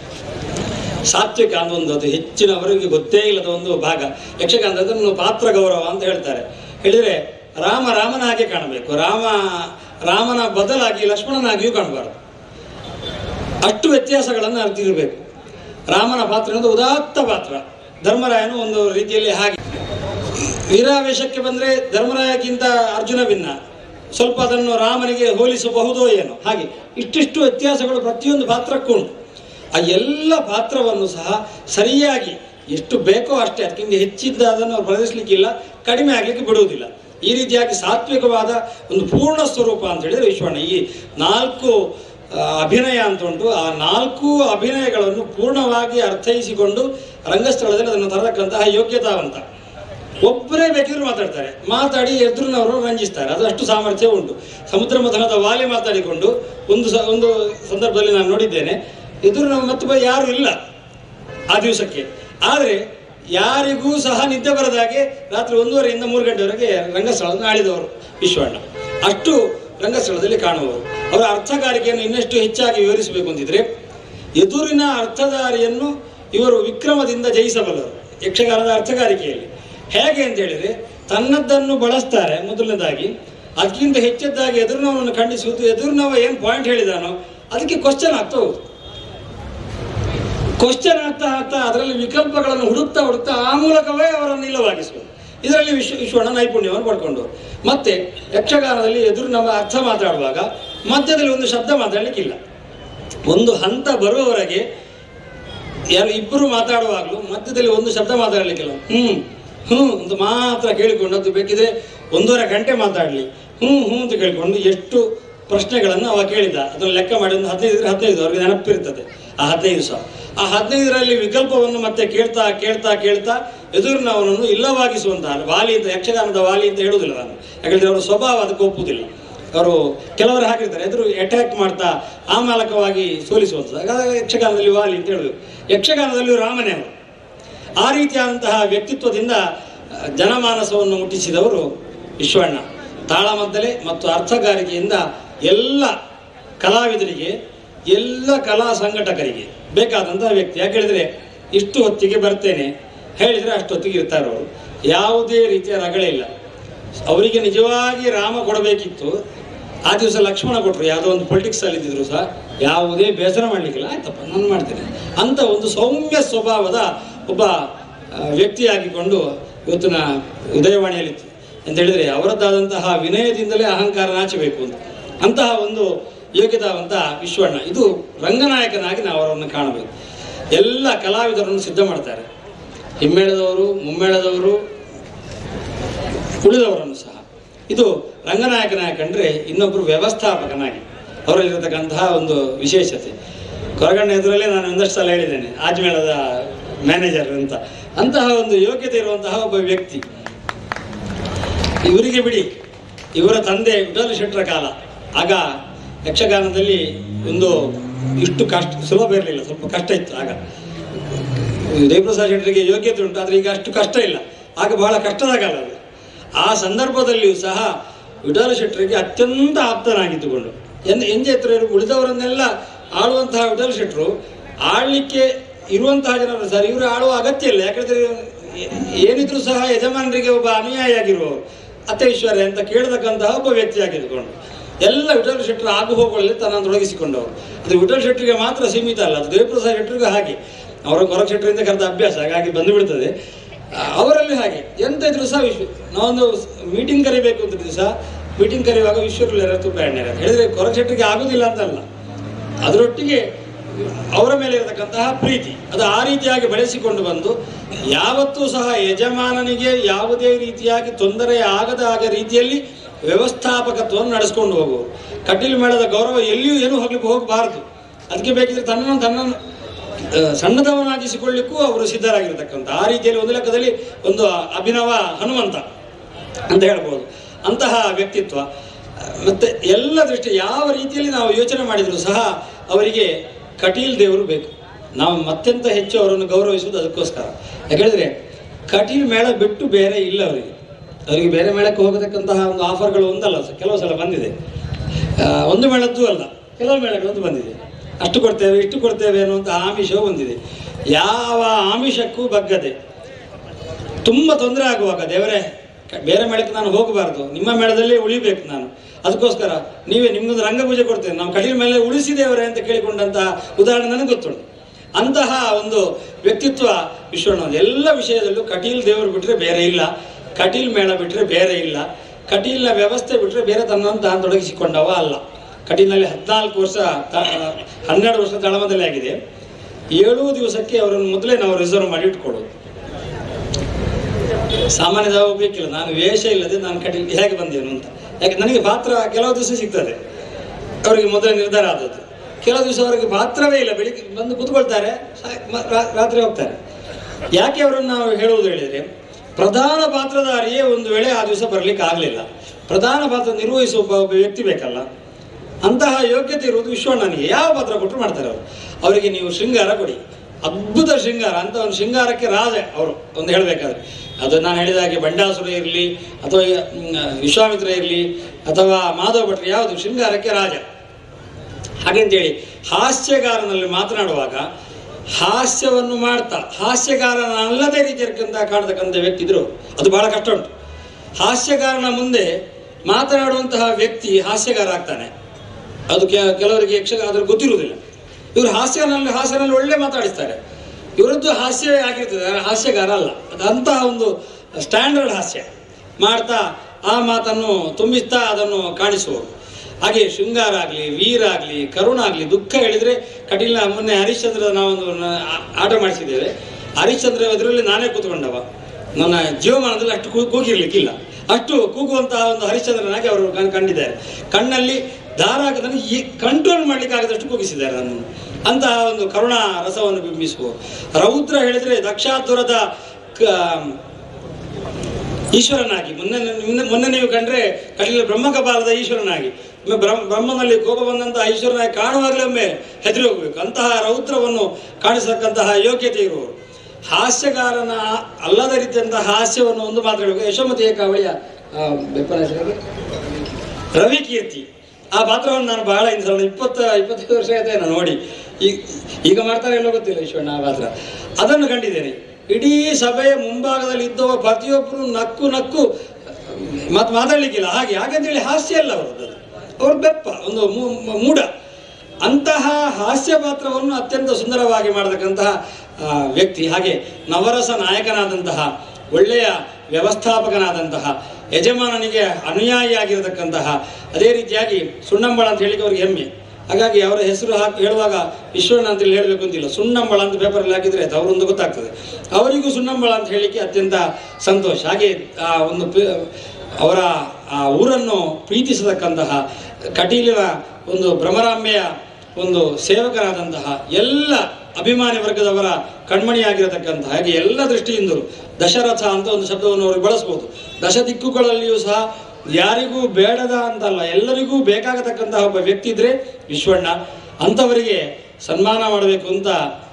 ಸಾತ್ವಿಕ ಅನ್ನೋ ಒಂದು ಅದು ಹೆಚ್ಚಿನವರಿಗೆ ಗೊತ್ತೇ ಇಲ್ಲದ ಒಂದು ಭಾಗ ಯಕ್ಷಗಾನ ಅದನ್ನು ಪಾತ್ರ ಗೌರವ ಅಂತ ಹೇಳ್ತಾರೆ ಹೇಳಿದ್ರೆ ರಾಮ ರಾಮನ ಹಾಗೆ ಕಾಣಬೇಕು ರಾಮ ರಾಮನ ಬದಲಾಗಿ ಲಕ್ಷ್ಮಣನಾಗಿಯೂ ಕಾಣಬಾರದು ಅಷ್ಟು ವ್ಯತ್ಯಾಸಗಳನ್ನು ಅರ್ತಿರಬೇಕು ರಾಮನ ಪಾತ್ರ ಅನ್ನೋದು ಉದಾತ್ತ ಪಾತ್ರ ಧರ್ಮರಾಯನು ಒಂದು ರೀತಿಯಲ್ಲಿ ಹಾಗೆ ವೀರಾವೇಶಕ್ಕೆ ಬಂದರೆ ಧರ್ಮರಾಯಕ್ಕಿಂತ ಅರ್ಜುನ ಭಿನ್ನ ಸ್ವಲ್ಪ ಅದನ್ನು ರಾಮನಿಗೆ ಹೋಲಿಸಬಹುದೋ ಏನೋ ಹಾಗೆ ಇಷ್ಟಿಷ್ಟು ವ್ಯತ್ಯಾಸಗಳು ಪ್ರತಿಯೊಂದು ಪಾತ್ರಕ್ಕೂ ಉಂಟು ಆ ಎಲ್ಲ ಪಾತ್ರವನ್ನು ಸಹ ಸರಿಯಾಗಿ ಎಷ್ಟು ಬೇಕೋ ಅಷ್ಟೇ ಅದಕ್ಕಿಂತ ಹೆಚ್ಚಿದ್ದ ಅದನ್ನು ಅವ್ರು ಪ್ರದರ್ಶಿಸಲಿಕ್ಕಿಲ್ಲ ಕಡಿಮೆ ಆಗಲಿಕ್ಕೆ ಬಿಡುವುದಿಲ್ಲ ಈ ರೀತಿಯಾಗಿ ಸಾತ್ವಿಕವಾದ ಒಂದು ಪೂರ್ಣ ಸ್ವರೂಪ ಅಂತ ಹೇಳಿದ್ರೆ ವಿಶ್ವಣ್ಣ ಈ ನಾಲ್ಕು ಆ, ಅಭಿನಯ ಅಂತ ಉಂಟು ಆ ನಾಲ್ಕು ಅಭಿನಯಗಳನ್ನು ಪೂರ್ಣವಾಗಿ ಅರ್ಥೈಸಿಕೊಂಡು ರಂಗಸ್ಥಳದಲ್ಲಿ ಅದನ್ನು ತರತಕ್ಕಂತಹ ಯೋಗ್ಯತಾವಂತ ಒಬ್ಬರೇ ಬೇಕಿದ್ರು ಮಾತಾಡ್ತಾರೆ ಮಾತಾಡಿ ಎದುರಿನವರು ರಂಜಿಸ್ತಾರೆ ಅದು ಅಷ್ಟು ಸಾಮರ್ಥ್ಯ ಉಂಟು ಸಮುದ್ರ ಮಥನದ ವಾಲಿ ಮಾತಾಡಿಕೊಂಡು ಒಂದು ಸ ಒಂದು ಸಂದರ್ಭದಲ್ಲಿ ನಾನು ನೋಡಿದ್ದೇನೆ ಎದುರಿನ ಮತ್ತೊಬ್ಬ ಯಾರು ಇಲ್ಲ ಆ ದಿವಸಕ್ಕೆ ಆದರೆ ಯಾರಿಗೂ ಸಹ ನಿದ್ದೆ ಬರದ ಹಾಗೆ ರಾತ್ರಿ ಒಂದೂವರೆಯಿಂದ ಮೂರು ಗಂಟೆವರೆಗೆ ರಂಗಸ್ಥಳವನ್ನು ಆಳಿದವರು ವಿಶ್ವಣ್ಣ ಅಷ್ಟು ರಂಗಸ್ಥಳದಲ್ಲಿ ಕಾಣುವವರು ಅವರ ಅರ್ಥಗಾರಿಕೆಯನ್ನು ಇನ್ನಷ್ಟು ಹೆಚ್ಚಾಗಿ ವಿವರಿಸಬೇಕು ಅಂತಿದ್ರೆ ಎದುರಿನ ಅರ್ಥಧಾರಿಯನ್ನು ಇವರು ವಿಕ್ರಮದಿಂದ ಜಯಿಸಬಲ್ಲರು ಯಕ್ಷಗಾನದ ಅರ್ಥಗಾರಿಕೆಯಲ್ಲಿ ಹೇಗೆ ಅಂತ ಹೇಳಿದ್ರೆ ತನ್ನದ್ದನ್ನು ಬಳಸ್ತಾರೆ ಮೊದಲನೇದಾಗಿ ಅದಕ್ಕಿಂತ ಹೆಚ್ಚದ್ದಾಗಿ ಎದುರಿನವನನ್ನು ಖಂಡಿಸುವುದು ಎದುರಿನವ ಏನು ಪಾಯಿಂಟ್ ಹೇಳಿದಾನೋ ಅದಕ್ಕೆ ಕ್ವಶನ್ ಆಗ್ತಾ ಹೋಗುದು ಕ್ವಶನ್ ಆಗ್ತಾ ಆಗ್ತಾ ಅದರಲ್ಲಿ ವಿಕಲ್ಪಗಳನ್ನು ಹುಡುಕ್ತಾ ಹುಡುಕ್ತಾ ಆ ಮೂಲಕವೇ ಅವರನ್ನು ಇಲ್ಲವಾಗಿಸುವುದು ಇದರಲ್ಲಿ ವಿಶ್ವ ವಿಶ್ವಣ್ಣ ನೈಪುಣ್ಯವನ್ನು ಪಡ್ಕೊಂಡು ಮತ್ತೆ ಯಕ್ಷಗಾನದಲ್ಲಿ ಎದುರು ನಮ್ಮ ಅರ್ಥ ಮಾತಾಡುವಾಗ ಮಧ್ಯದಲ್ಲಿ ಒಂದು ಶಬ್ದ ಮಾತಾಡಲಿಕ್ಕಿಲ್ಲ ಒಂದು ಹಂತ ಬರುವವರೆಗೆ ಯಾರು ಇಬ್ಬರು ಮಾತಾಡುವಾಗಲೂ ಮಧ್ಯದಲ್ಲಿ ಒಂದು ಶಬ್ದ ಮಾತಾಡಲಿಕ್ಕಿಲ್ಲ ಹ್ಮ್ ಹ್ಞೂ ಅಂತ ಮಾತ್ರ ಕೇಳಿಕೊಂಡು ಅದು ಬೇಕಿದ್ರೆ ಒಂದೂವರೆ ಗಂಟೆ ಮಾತಾಡಲಿ ಹ್ಞೂ ಹ್ಞೂ ಅಂತ ಕೇಳಿಕೊಂಡು ಎಷ್ಟು ಪ್ರಶ್ನೆಗಳನ್ನು ಅವ ಕೇಳಿದ ಅದನ್ನು ಲೆಕ್ಕ ಮಾಡಿ ಒಂದು ಹದಿನೈದು ಇದ್ರೆ ಹದಿನೈದು ಅವ್ರಿಗೆ ನೆನಪಿರ್ತದೆ ಆ ಹದಿನೈದು ಸಹ ಆ ಹದಿನೈದರಲ್ಲಿ ವಿಕಲ್ಪವನ್ನು ಮತ್ತೆ ಕೇಳ್ತಾ ಕೇಳ್ತಾ ಕೇಳ್ತಾ ಎದುರಿನವನನ್ನು ಇಲ್ಲವಾಗಿಸುವಂತಹ ವಾಲಿ ಅಂತ ಯಕ್ಷಗಾನದ ವಾಲಿ ಅಂತ ಹೇಳುವುದಿಲ್ಲ ನಾನು ಯಾಕಂದ್ರೆ ಅವರ ಸ್ವಭಾವ ಅದಕ್ಕೆ ಒಪ್ಪುವುದಿಲ್ಲ ಅವರು ಕೆಲವರು ಹಾಕಿರ್ತಾರೆ ಎದುರು ಅಟ್ಯಾಕ್ ಮಾಡ್ತಾ ಆ ಮೂಲಕವಾಗಿ ಸೋಲಿಸುವಂಥದ್ದು ಹಾಗಾಗಿ ಯಕ್ಷಗಾನದಲ್ಲಿ ವಾಲಿ ಅಂತ ಹೇಳಬೇಕು ಯಕ್ಷಗಾನದಲ್ಲಿ ರಾಮನೇ ಅವರು ಆ ರೀತಿಯಾದಂತಹ ವ್ಯಕ್ತಿತ್ವದಿಂದ ಆ, ಜನಮಾನಸವನ್ನು ಮುಟ್ಟಿಸಿದವರು ವಿಶ್ವಣ್ಣ ತಾಳಮದ್ದಲೆ ಮತ್ತು ಅರ್ಥಗಾರಿಕೆಯಿಂದ ಎಲ್ಲ ಕಲಾವಿದರಿಗೆ ಎಲ್ಲ ಕಲಾ ಸಂಘಟಕರಿಗೆ ಬೇಕಾದಂತಹ ವ್ಯಕ್ತಿ ಯಾಕೆ ಹೇಳಿದ್ರೆ ಇಷ್ಟು ಹೊತ್ತಿಗೆ ಬರ್ತೇನೆ ಹೇಳಿದರೆ ಅಷ್ಟು ಹೊತ್ತಿಗೆ ಇರ್ತಾರೆ ಅವರು ಯಾವುದೇ ರೀತಿಯ ರಗಳೆ ಇಲ್ಲ ಅವರಿಗೆ ನಿಜವಾಗಿ ರಾಮ ಕೊಡಬೇಕಿತ್ತು ಆ ದಿವಸ ಲಕ್ಷ್ಮಣ ಕೊಟ್ಟರು ಯಾವುದೋ ಒಂದು ಪೊಲಿಟಿಕ್ಸ್ ಅಲ್ಲಿ ಇದ್ದಿದ್ರು ಸಹ ಯಾವುದೇ ಬೇಸರ ಮಾಡಲಿಕ್ಕಿಲ್ಲ ಆಯ್ತಪ್ಪ ನಾನು ಮಾಡ್ತೇನೆ ಅಂತ ಒಂದು ಸೌಮ್ಯ ಸ್ವಭಾವದ ಒಬ್ಬ ಆ, ವ್ಯಕ್ತಿಯಾಗಿಕೊಂಡು ಇವತ್ತಿನ ಉದಯವಾಣಿಯಲ್ಲಿ ಅಂತ ಹೇಳಿದ್ರೆ ಅವರದ್ದಾದಂತಹ ವಿನಯದಿಂದಲೇ ಅಹಂಕಾರ ನಾಚಬೇಕು ಅಂತ ಅಂತಹ ಒಂದು ಯೋಗ್ಯತಾವಂತ ವಿಶ್ವಣ್ಣ ಇದು ರಂಗನಾಯಕನಾಗಿ ನಾವು ಅವರನ್ನು ಕಾಣಬೇಕು ಎಲ್ಲ ಕಲಾವಿದರನ್ನು ಸಿದ್ಧ ಮಾಡ್ತಾರೆ ಹಿಮ್ಮೇಳದವರು ಮುಮ್ಮೇಳದವರು ಉಳಿದವರನ್ನು ಸಹ ಇದು ರಂಗನಾಯಕನಾಗಿ ಕಂಡ್ರೆ ಇನ್ನೊಬ್ಬರು ವ್ಯವಸ್ಥಾಪಕನಾಗಿ ಅವರಲ್ಲಿರತಕ್ಕಂತಹ ಒಂದು ವಿಶೇಷತೆ ಕೊರಗಣ್ಣ ಎದುರಲ್ಲೇ ನಾನು ಒಂದಷ್ಟು ಸಲ ಹೇಳಿದ್ದೇನೆ ಆಜ್ಮೇಳದ ಮ್ಯಾನೇಜರ್ ಅಂತ ಅಂತಹ ಒಂದು ಯೋಗ್ಯತೆ ಇರುವಂತಹ ಒಬ್ಬ ವ್ಯಕ್ತಿ ಇವರಿಗೆ ಬಿಡಿ ಇವರ ತಂದೆ ವಿಠಲ ಶೆಟ್ಟರ ಕಾಲ ಆಗ ಯಕ್ಷಗಾನದಲ್ಲಿ ಒಂದು ಇಷ್ಟು ಕಷ್ಟ ಸುಲಭ ಇರಲಿಲ್ಲ ಸ್ವಲ್ಪ ಕಷ್ಟ ಇತ್ತು ಆಗ ದೇವಪ್ರಸಾದ್ ಶೆಟ್ಟರಿಗೆ ಯೋಗ್ಯತೆ ಉಂಟು ಆದರೆ ಈಗ ಅಷ್ಟು ಕಷ್ಟ ಇಲ್ಲ ಆಗ ಬಹಳ ಕಷ್ಟದ ಕಾಲ ಅದು ಆ ಸಂದರ್ಭದಲ್ಲಿಯೂ ಸಹ ವಿಠಲ ಶೆಟ್ಟರಿಗೆ ಅತ್ಯಂತ ಆಪ್ತನಾಗಿದ್ದುಕೊಂಡು ಎಂದ ಎಂಜೇತ್ರ ಉಳಿದವರನ್ನೆಲ್ಲ ಆಳುವಂತಹ ವಿಠಲ ಶೆಟ್ಟರು ಆಳ್ಲಿಕ್ಕೆ ಇರುವಂತಹ ಜನರು ಸರ್ ಇವರು ಆಳುವ ಅಗತ್ಯ ಇಲ್ಲ ಯಾಕಂದ್ರೆ ಏ- ಏನಿದ್ರು ಸಹ ಯಜಮಾನರಿಗೆ ಒಬ್ಬ ಅನುಯಾಯಿಯಾಗಿರುವವರು ಅತೈಶ್ವರ್ಯ ಅಂತ ಕೇಳತಕ್ಕಂತಹ ಒಬ್ಬ ವ್ಯಕ್ತಿಯಾಗಿದ್ದುಕೊಂಡು ಎಲ್ಲ ವಿಠಲ ಶೆಟ್ಟರ ಆಗು ಹೋಗುಗಳಲ್ಲಿ ತನ್ನನ್ನು ತೊಡಗಿಸಿಕೊಂಡವರು ಅದು ವಿಠಲ ಶೆಟ್ಟರಿಗೆ ಮಾತ್ರ ಸೀಮಿತ ಅಲ್ಲ ಅದು ದೇವಪ್ರಸಾದ್ ಶೆಟ್ಟರಿಗೂ ಹಾಗೆ ಅವರ ಕೊರಗ ಶೆಟ್ಟರಿಂದ ಕರೆದ ಅಭ್ಯಾಸ ಹಾಗಾಗಿ ಬಂದು ಬಿಡ್ತದೆ ಆ, ಅವರಲ್ಲಿ ಹಾಗೆ ಎಂತ ಇದ್ರು ಸಹ ವಿಶ್ವ ನಾವೊಂದು ಮೀಟಿಂಗ್ ಕರಿಬೇಕು ಅಂತ ಸಹ ಮೀಟಿಂಗ್ ಕರೆಯುವಾಗ ವಿಶ್ವರುಳ್ಳ ತುಪ್ಪ ಎಣ್ಣೆ ಅಂತ ಹೇಳಿದ್ರೆ ಕೊರಗ ಶೆಟ್ಟರಿಗೆ ಆಗುದಿಲ್ಲ ಅಂತಲ್ಲ ಅದರೊಟ್ಟಿಗೆ ಅವರ ಮೇಲೆ ಇರತಕ್ಕಂತಹ ಪ್ರೀತಿ ಅದು ಆ ರೀತಿಯಾಗಿ ಬೆಳೆಸಿಕೊಂಡು ಬಂದು ಯಾವತ್ತೂ ಸಹ ಯಜಮಾನನಿಗೆ ಯಾವುದೇ ರೀತಿಯಾಗಿ ತೊಂದರೆ ಆಗದ ಹಾಗೆ ರೀತಿಯಲ್ಲಿ ವ್ಯವಸ್ಥಾಪಕತ್ವವನ್ನು ನಡೆಸ್ಕೊಂಡು ಹೋಗುವರು ಕಟೀಲು ಮೇಳದ ಗೌರವ ಎಲ್ಲಿಯೂ ಏನೂ ಹೋಗ್ಲಿಕ್ಕೆ ಹೋಗಬಾರದು ಅದಕ್ಕೆ ಬೇಕಿದ್ರೆ ತನ್ನನ್ನು ತನ್ನನ್ನು ಆ, ಸಣ್ಣದವನಾಗಿಸಿಕೊಳ್ಳಿಕ್ಕೂ ಅವರು ಸಿದ್ಧರಾಗಿರ್ತಕ್ಕಂಥ ಆ ರೀತಿಯಲ್ಲಿ ಒಂದು ಲೆಕ್ಕದಲ್ಲಿ ಒಂದು ಅಭಿನವ ಹನುಮಂತ ಅಂತ ಹೇಳ್ಬೋದು ಅಂತಹ ವ್ಯಕ್ತಿತ್ವ ಆ, ಮತ್ತೆ ಎಲ್ಲ ದೃಷ್ಟಿ ಯಾವ ರೀತಿಯಲ್ಲಿ ನಾವು ಯೋಚನೆ ಮಾಡಿದರೂ ಸಹ ಅವರಿಗೆ ಕಟೀಲ್ ದೇವರು ಬೇಕು ನಾವು ಮತ್ತೆಂತ ಹೆಚ್ಚು ಅವರನ್ನು ಗೌರವಿಸುವುದು ಅದಕ್ಕೋಸ್ಕರ ಯಾಕೆಳಿದ್ರೆ ಕಟೀಲ್ ಮೇಳ ಬಿಟ್ಟು ಬೇರೆ ಇಲ್ಲ ಅವರಿಗೆ ಅವರಿಗೆ ಬೇರೆ ಮೇಳಕ್ಕೆ ಹೋಗತಕ್ಕಂತಹ ಒಂದು ಆಫರ್ಗಳು ಒಂದಲ್ಲ ಸ- ಕೆಲವು ಸಲ ಬಂದಿದೆ ಆ, ಒಂದು ಮೇಳದ್ದು ಅಲ್ಲ ಕೆಲವು ಮೇಳಗಳದ್ದು ಬಂದಿದೆ ಅಷ್ಟು ಕೊಡ್ತೇವೆ ಇಷ್ಟು ಕೊಡ್ತೇವೆ ಅನ್ನುವಂಥ ಆಮಿಷವು ಬಂದಿದೆ ಯಾವ ಆಮಿಷಕ್ಕೂ ಬಗ್ಗದೆ ತುಂಬ ತೊಂದರೆ ಆಗುವಾಗ ದೇವರೇ ಕ- ಬೇರೆ ಮೇಳಕ್ಕೆ ನಾನು ಹೋಗಬಾರ್ದು ನಿಮ್ಮ ಮೇಳದಲ್ಲೇ ಉಳಿಬೇಕು ನಾನು ಅದಕ್ಕೋಸ್ಕರ ನೀವೇ ನಿಮ್ಗೊಂದು ರಂಗಪೂಜೆ ಕೊಡ್ತೇನೆ ನಾವು ಕಟೀಲ್ ಮೇಲೆ ಉಳಿಸಿದೇವರೇ ಅಂತ ಕೇಳಿಕೊಂಡಂತಹ ಉದಾಹರಣೆ ನನಗೆ ಗೊತ್ತುಂಟು ಅಂತಹ ಒಂದು ವ್ಯಕ್ತಿತ್ವ ವಿಶ್ವಣ್ಣ ಎಲ್ಲ ವಿಷಯದಲ್ಲೂ ಕಟೀಲ್ ದೇವರು ಬಿಟ್ಟರೆ ಬೇರೆ ಇಲ್ಲ ಕಟೀಲ್ ಮೇಳ ಬಿಟ್ಟರೆ ಬೇರೆ ಇಲ್ಲ ಕಟೀಲ್ನ ವ್ಯವಸ್ಥೆ ಬಿಟ್ಟರೆ ಬೇರೆ ತನ್ನನ್ನು ತಾನು ತೊಡಗಿಸಿಕೊಂಡವ ಅಲ್ಲ ಕಟೀಲ್ನಲ್ಲಿ ಹದಿನಾಲ್ಕು ವರ್ಷ ತ- ಹನ್ನೆರಡು ವರ್ಷ ತಳಮದಲ್ಲಿ ಆಗಿದೆ ಏಳು ದಿವಸಕ್ಕೆ ಅವರನ್ನು ಮೊದಲೇ ನಾವು ರಿಸರ್ವ್ ಮಾಡಿ ಇಟ್ಕೊಳ್ಳೋದು ಸಾಮಾನ್ಯದ ಹೋಗ್ಬೇಕಿಲ್ಲ ನಾನು ವೇಷ ಇಲ್ಲದೆ ನಾನು ಕಟೀಲ್ ಹೇಗೆ ಬಂದೇನು ಅಂತ ಯಾಕೆ ನನಗೆ ಪಾತ್ರ ಕೆಲವು ದಿವಸ ಸಿಗ್ತದೆ ಅವರಿಗೆ ಮೊದಲೇ ನಿರ್ಧಾರ ಆದದ್ದು ಕೆಲವು ದಿವಸ ಅವರಿಗೆ ಪಾತ್ರವೇ ಇಲ್ಲ ಬೆಳಿಗ್ಗೆ ಬಂದು ಕೂತ್ಕೊಳ್ತಾರೆ ಸಾ- ಮ- ರಾ- ರಾತ್ರಿ ಹೋಗ್ತಾರೆ ಯಾಕೆ ಅವರನ್ನು ನಾವು ಹೇಳುವುದು ಹೇಳಿದರೆ ಪ್ರಧಾನ ಪಾತ್ರಧಾರಿಯೇ ಒಂದು ವೇಳೆ ಆ ದಿವಸ ಬರಲಿಕ್ಕೆ ಆಗಲಿಲ್ಲ ಪ್ರಧಾನ ಪಾತ್ರ ನಿರ್ವಹಿಸುವ ಒಬ್ಬ ಒಬ್ಬ ವ್ಯಕ್ತಿ ಬೇಕಲ್ಲ ಅಂತಹ ಯೋಗ್ಯತೆ ಇರುವುದು ವಿಶ್ವಣ್ಣನಿಗೆ ಯಾವ ಪಾತ್ರ ಕೊಟ್ಟರು ಮಾಡ್ತಾರೆ ಅವರು ಅವರಿಗೆ ನೀವು ಶೃಂಗಾರ ಕೊಡಿ ಅದ್ಭುತ ಶೃಂಗಾರ ಅಂತ ಒಂದು ಶೃಂಗಾರಕ್ಕೆ ರಾಜ ಅವರು ಒಂದು ಹೇಳಬೇಕಾದ್ರೆ ಅದು ನಾನು ಹೇಳಿದ ಹಾಗೆ ಬಂಡಾಸುರ ಇರಲಿ ಅಥವಾ ಮ್, ವಿಶ್ವಾಮಿತ್ರ ಇರಲಿ ಅಥವಾ ಮಾಧವ ಭಟ್ರು ಯಾವುದು ಶೃಂಗಾರಕ್ಕೆ ರಾಜ ಹಾಗೆಂತೇಳಿ ಹಾಸ್ಯಗಾರನಲ್ಲಿ ಮಾತನಾಡುವಾಗ ಹಾಸ್ಯವನ್ನು ಮಾಡ್ತಾ ಹಾಸ್ಯಗಾರನ ಅಲ್ಲದೇ ರೀತಿಯಕ್ಕಂತ ಕಾಡ್ತಕ್ಕಂಥ ವ್ಯಕ್ತಿ ಇದ್ರು ಅದು ಬಹಳ ಕಷ್ಟ ಉಂಟು ಹಾಸ್ಯಗಾರನ ಮುಂದೆ ಮಾತನಾಡುವಂತಹ ವ್ಯಕ್ತಿ ಹಾಸ್ಯಗಾರ ಆಗ್ತಾನೆ ಅದು ಕೆ- ಕೆಲವರಿಗೆ ಯಕ್ಷ ಅದ್ರ ಗೊತ್ತಿರುವುದಿಲ್ಲ ಇವರು ಹಾಸ್ಯನಲ್ಲಿ ಹಾಸ್ಯನಲ್ಲಿ ಒಳ್ಳೆ ಮಾತಾಡಿಸ್ತಾರೆ ಇವರದ್ದು ಹಾಸ್ಯವೇ ಆಗಿರ್ತದೆ ಆದ್ರೆ ಹಾಸ್ಯಗಾರ ಅಲ್ಲ ಅದು ಅಂತಹ ಒಂದು ಸ್ಟ್ಯಾಂಡರ್ಡ್ ಹಾಸ್ಯ ಮಾಡ್ತಾ ಆ ಮಾತನ್ನು ತುಂಬಿಸ್ತಾ ಅದನ್ನು ಕಾಣಿಸುವರು ಹಾಗೆ ಶೃಂಗಾರ ಆಗಲಿ ವೀರ ಆಗಲಿ ಕರುಣ ಆಗಲಿ ದುಃಖ ಹೇಳಿದ್ರೆ ಕಟೀಲ ಮೊನ್ನೆ ಹರಿಶ್ಚಂದ್ರ ನಾವೊಂದು ನ- ಆ- ಆಟ ಮಾಡಿಸಿದ್ದೇವೆ ಹರಿಶ್ಚಂದ್ರ ಅದರಲ್ಲಿ ನಾನೇ ಕೂತ್ಕೊಂಡವ ನನ್ನ ಜೀವಮಾನದಲ್ಲಿ ಅಷ್ಟು ಕೂ- ಕೂಗಿರ್ಲಿಕ್ಕಿಲ್ಲ ಅಷ್ಟು ಕೂಗುವಂತಹ ಒಂದು ಹರಿಶ್ಚಂದ್ರನಾಗಿ ಅವರು ಕಣ್- ಕಂಡಿದ್ದಾರೆ ಕಣ್ಣಲ್ಲಿ ದಾರ ನನಗೆ ಈ ಕಂಟ್ರೋಲ್ ಮಾಡ್ಲಿಕ್ಕೆ ಆಗದಷ್ಟು ಕೂಗಿಸಿದ್ದಾರೆ ನನ್ನನ್ನು ಅಂತಹ ಒಂದು ಕರುಣಾ ರಸವನ್ನು ಬಿಂಬಿಸುವ ರೌದ್ರ ಹೇಳಿದ್ರೆ ದಕ್ಷಾತುರದ ಕ- ಈಶ್ವರನಾಗಿ ಮೊನ್ನೆ ಮೊನ್ನೆ- ಮೊನ್ನೆ ನೀವು ಕಂಡ್ರೆ ಕಟೀಲ ಬ್ರಹ್ಮಕಪಾಲದ ಈಶ್ವರನಾಗಿ ಒಮ್ಮೆ ಬ್ರಹ್ಮ ಬ್ರಹ್ಮನಲ್ಲಿ ಕೋಪ ಬಂದಂತಹ ಈಶ್ವರನಾಗಿ ಕಾಣುವಾಗಲೇ ಒಮ್ಮೆ ಹೆದರಿ ಹೋಗಬೇಕು ಅಂತಹ ರೌದ್ರವನ್ನು ಕಾಣಿಸತಕ್ಕಂತಹ ಯೋಗ್ಯತೆ ಇರುವವರು ಹಾಸ್ಯಗಾರನ ಅಲ್ಲದ ರೀತಿಯಂತಹ ಹಾಸ್ಯವನ್ನು ಒಂದು ಮಾತ್ರ ಹೇಳಬೇಕು ಯಶೋಮತಿ ಏಕಾವಳಿಯ ಆ, ಬೆಪ್ಪನ ಹೆಸರು? ರವಿ ಕೀರ್ತಿ ಆ ಪಾತ್ರವನ್ನು ನಾನು ಬಹಳ ಇನ್ನು ಸಾವಿರದ ಇಪ್ಪತ್ತ ಇಪ್ಪತ್ತೈದು ವರ್ಷ ಆಯ್ತು ನಾನು ನೋಡಿ ಈಗ ಈಗ ಮಾಡ್ತಾರೆ ಎಲ್ಲೋ ಗೊತ್ತಿಲ್ಲ ಈಶ್ವರನ ಆ ಪಾತ್ರ ಅದನ್ನು ಕಂಡಿದ್ದೇನೆ ಇಡೀ ಸಭೆಯ ಮುಂಭಾಗದಲ್ಲಿ ಇದ್ದವ ಪ್ರತಿಯೊಬ್ಬರು ನಕ್ಕು ನಕ್ಕು ಮತ್ತೆ ಮಾತಾಡ್ಲಿಕ್ಕಿಲ್ಲ ಹಾಗೆ ಹಾಗಂತೇಳಿ ಹಾಸ್ಯ ಅಲ್ಲ ಅವರದ್ದು ಅವ್ರ ಬೆಪ್ಪ ಒಂದು ಮೂ- ಮೂ- ಮೂಡ ಅಂತಹ ಹಾಸ್ಯ ಪಾತ್ರವನ್ನು ಅತ್ಯಂತ ಸುಂದರವಾಗಿ ಮಾಡತಕ್ಕಂತಹ ಆ, ವ್ಯಕ್ತಿ ಹಾಗೆ ನವರಸ ನಾಯಕನಾದಂತಹ ಒಳ್ಳೆಯ ವ್ಯವಸ್ಥಾಪಕನಾದಂತಹ ಯಜಮಾನನಿಗೆ ಅನುಯಾಯಿಯಾಗಿರತಕ್ಕಂತಹ ಅದೇ ರೀತಿಯಾಗಿ ಸುಣ್ಣಂಬಳ ಅಂತ ಹೇಳಿಕ್ಕೆ ಅವರಿಗೆ ಹೆಮ್ಮೆ ಹಾಗಾಗಿ ಅವರ ಹೆಸರು ಹಾಕಿ ಹೇಳುವಾಗ ವಿಶ್ವಣ್ಣ ಅಂತೇಳಿ ಹೇಳಬೇಕು ಅಂತಿಲ್ಲ ಸುಣ್ಣಂಬಳ ಅಂತ ಪೇಪರಲ್ಲಿ ಹಾಕಿದ್ರೆ ಆಯ್ತು ಅವರೊಂದು ಗೊತ್ತಾಗ್ತದೆ ಅವರಿಗೂ ಸುಣ್ಣಂಬಳ ಅಂತ ಹೇಳಲಿಕ್ಕೆ ಅತ್ಯಂತ ಸಂತೋಷ ಹಾಗೆ ಆ ಒಂದು ಪಿ- ಅವರ ಆ ಊರನ್ನು ಪ್ರೀತಿಸತಕ್ಕಂತಹ ಕಟೀಲಿನ ಒಂದು ಭ್ರಮರಾಂಬೆಯ ಒಂದು ಸೇವಕರಾದಂತಹ ಎಲ್ಲ ಅಭಿಮಾನಿ ವರ್ಗದವರ ಕಣ್ಮಣಿಯಾಗಿರತಕ್ಕಂತಹ ಹಾಗೆ ಎಲ್ಲ ದೃಷ್ಟಿಯಿಂದಲೂ ದಶರಥ ಅಂತ ಒಂದು ಶಬ್ದವನ್ನು ಅವರು ಬಳಸ್ಬೋದು ದಶ ದಿಕ್ಕುಗಳಲ್ಲಿಯೂ ಸಹ ಯಾರಿಗೂ ಬೇಡದ ಅಂತಲ್ಲ ಎಲ್ಲರಿಗೂ ಬೇಕಾಗತಕ್ಕಂತಹ ಒಬ್ಬ ವ್ಯಕ್ತಿ ಇದ್ರೆ ವಿಶ್ವಣ್ಣ ಅಂಥವರಿಗೆ ಸನ್ಮಾನ ಮಾಡಬೇಕು ಅಂತ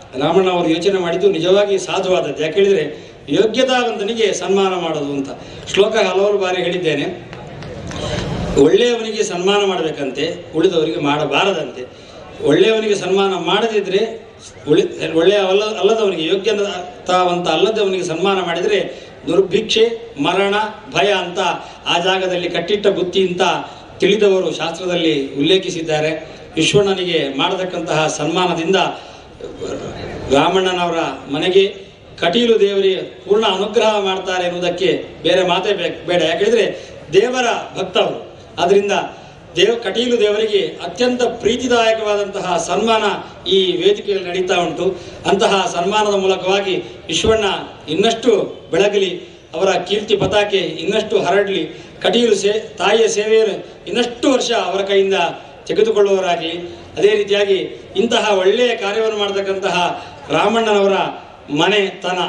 ರಾಮಣ್ಣ ಅವರು ಯೋಚನೆ ಮಾಡಿದ್ದು ನಿಜವಾಗಿ ಸಾಧುವಾದದ್ದು ಯಾಕೆ ಹೇಳಿದರೆ ಯೋಗ್ಯತಾವಂತನಿಗೆ ಸನ್ಮಾನ ಮಾಡೋದು ಅಂತ ಶ್ಲೋಕ ಹಲವಾರು ಬಾರಿ ಹೇಳಿದ್ದೇನೆ ಒಳ್ಳೆಯವನಿಗೆ ಸನ್ಮಾನ ಮಾಡಬೇಕಂತೆ ಉಳಿದವರಿಗೆ ಮಾಡಬಾರದಂತೆ ಒಳ್ಳೆಯವನಿಗೆ ಸನ್ಮಾನ ಮಾಡದಿದ್ರೆ ಉಳಿ ಒಳ್ಳೆಯ ಅಲ್ಲ ಅಲ್ಲದವನಿಗೆ ಯೋಗ್ಯತಾವಂತ ಅಲ್ಲದವನಿಗೆ ಸನ್ಮಾನ ಮಾಡಿದರೆ ದುರ್ಭಿಕ್ಷೆ ಮರಣ ಭಯ ಅಂತ ಆ ಜಾಗದಲ್ಲಿ ಕಟ್ಟಿಟ್ಟ ಬುತ್ತಿ ಅಂತ ತಿಳಿದವರು ಶಾಸ್ತ್ರದಲ್ಲಿ ಉಲ್ಲೇಖಿಸಿದ್ದಾರೆ ವಿಶ್ವಣ್ಣನಿಗೆ ಮಾಡತಕ್ಕಂತಹ ಸನ್ಮಾನದಿಂದ ರಾಮಣ್ಣನವರ ಮನೆಗೆ ಕಟೀಲು ದೇವರಿಗೆ ಪೂರ್ಣ ಅನುಗ್ರಹ ಮಾಡ್ತಾರೆ ಎನ್ನುವುದಕ್ಕೆ ಬೇರೆ ಮಾತೇ ಬೇಕು ಬೇಡ ಯಾಕೆಂದರೆ ದೇವರ ಭಕ್ತವರು ಅದರಿಂದ ದೇವ ಕಟೀಲು ದೇವರಿಗೆ ಅತ್ಯಂತ ಪ್ರೀತಿದಾಯಕವಾದಂತಹ ಸನ್ಮಾನ ಈ ವೇದಿಕೆಯಲ್ಲಿ ನಡೀತಾ ಉಂಟು ಅಂತಹ ಸನ್ಮಾನದ ಮೂಲಕವಾಗಿ ವಿಶ್ವಣ್ಣ ಇನ್ನಷ್ಟು ಬೆಳಗಲಿ ಅವರ ಕೀರ್ತಿ ಪತಾಕೆ ಇನ್ನಷ್ಟು ಹರಡಲಿ ಕಟೀಲು ಸೇ ತಾಯಿಯ ಸೇವೆಯನ್ನು ಇನ್ನಷ್ಟು ವರ್ಷ ಅವರ ಕೈಯಿಂದ ತೆಗೆದುಕೊಳ್ಳುವವರಾಗಲಿ ಅದೇ ರೀತಿಯಾಗಿ ಇಂತಹ ಒಳ್ಳೆಯ ಕಾರ್ಯವನ್ನು ಮಾಡತಕ್ಕಂತಹ ರಾಮಣ್ಣನವರ ಮನೆತನ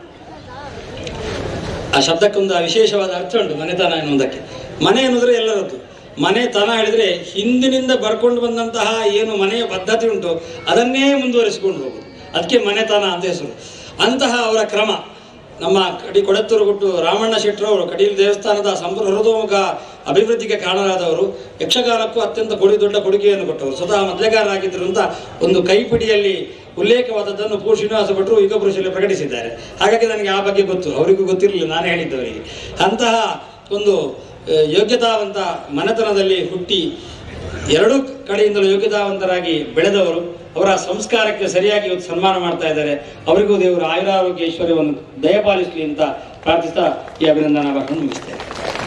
ಆ ಶಬ್ದಕ್ಕೊಂದು ವಿಶೇಷವಾದ ಅರ್ಥ ಉಂಟು ಮನೆತನ ಎನ್ನುವುದಕ್ಕೆ ಮನೆ ಎನ್ನುವುದ್ರೆ ಎಲ್ಲರದ್ದು ಮನೆತನ ಹೇಳಿದ್ರೆ ಹಿಂದಿನಿಂದ ಬರ್ಕೊಂಡು ಬಂದಂತಹ ಏನು ಮನೆಯ ಪದ್ಧತಿ ಉಂಟು ಅದನ್ನೇ ಮುಂದುವರಿಸಿಕೊಂಡು ಹೋಗುದು ಅದಕ್ಕೆ ಮನೆತನ ಅಂತ ಹೆಸರು ಅಂತಹ ಅವರ ಕ್ರಮ ನಮ್ಮ ಕಡಿ ಕೊಡತ್ತೂರು ಕೊಟ್ಟು ರಾಮಣ್ಣ ಶೆಟ್ಟರವರು ಕಡೀಲು ದೇವಸ್ಥಾನದ ಸಂಪ್ರ ಹೃದೋಮುಖ ಅಭಿವೃದ್ಧಿಗೆ ಕಾರಣರಾದವರು ಯಕ್ಷಗಾನಕ್ಕೂ ಅತ್ಯಂತ ಕೊಡಿ ದೊಡ್ಡ ಕೊಡುಗೆಯನ್ನು ಕೊಟ್ಟವರು ಸ್ವತಃ ಮೊದಲೆಗಾರರಾಗಿದ್ದರು ಅಂತ ಒಂದು ಕೈಪಿಡಿಯಲ್ಲಿ ಉಲ್ಲೇಖವಾದದ್ದನ್ನು ಪೂ ಶ್ರೀನಿವಾಸ ಭಟ್ರು ಯುಗ ಪುರುಷರಲ್ಲಿ ಪ್ರಕಟಿಸಿದ್ದಾರೆ ಹಾಗಾಗಿ ನನಗೆ ಆ ಬಗ್ಗೆ ಗೊತ್ತು ಅವರಿಗೂ ಗೊತ್ತಿರಲಿಲ್ಲ ನಾನೇ ಹೇಳಿದ್ದವರಿಗೆ ಅಂತಹ ಒಂದು ಆ, ಯೋಗ್ಯತಾವಂತ ಮನೆತನದಲ್ಲಿ ಹುಟ್ಟಿ ಎರಡೂ ಕಡೆಯಿಂದಲೂ ಯೋಗ್ಯತಾವಂತರಾಗಿ ಬೆಳೆದವರು ಅವರ ಸಂಸ್ಕಾರಕ್ಕೆ ಸರಿಯಾಗಿ ಇವತ್ತು ಸನ್ಮಾನ ಮಾಡ್ತಾ ಇದ್ದಾರೆ ಅವರಿಗೂ ದೇವರು ಆಯುರಾರೋಗ್ಯ ಐಶ್ವರ್ಯವನ್ನು ದಯಪಾಲಿಸಲಿ ಅಂತ ಪ್ರಾರ್ಥಿಸ್ತಾ ಈ ಅಭಿನಂದನಾ ಭಾಷಣ ಮುಗಿಸ್ತೇನೆ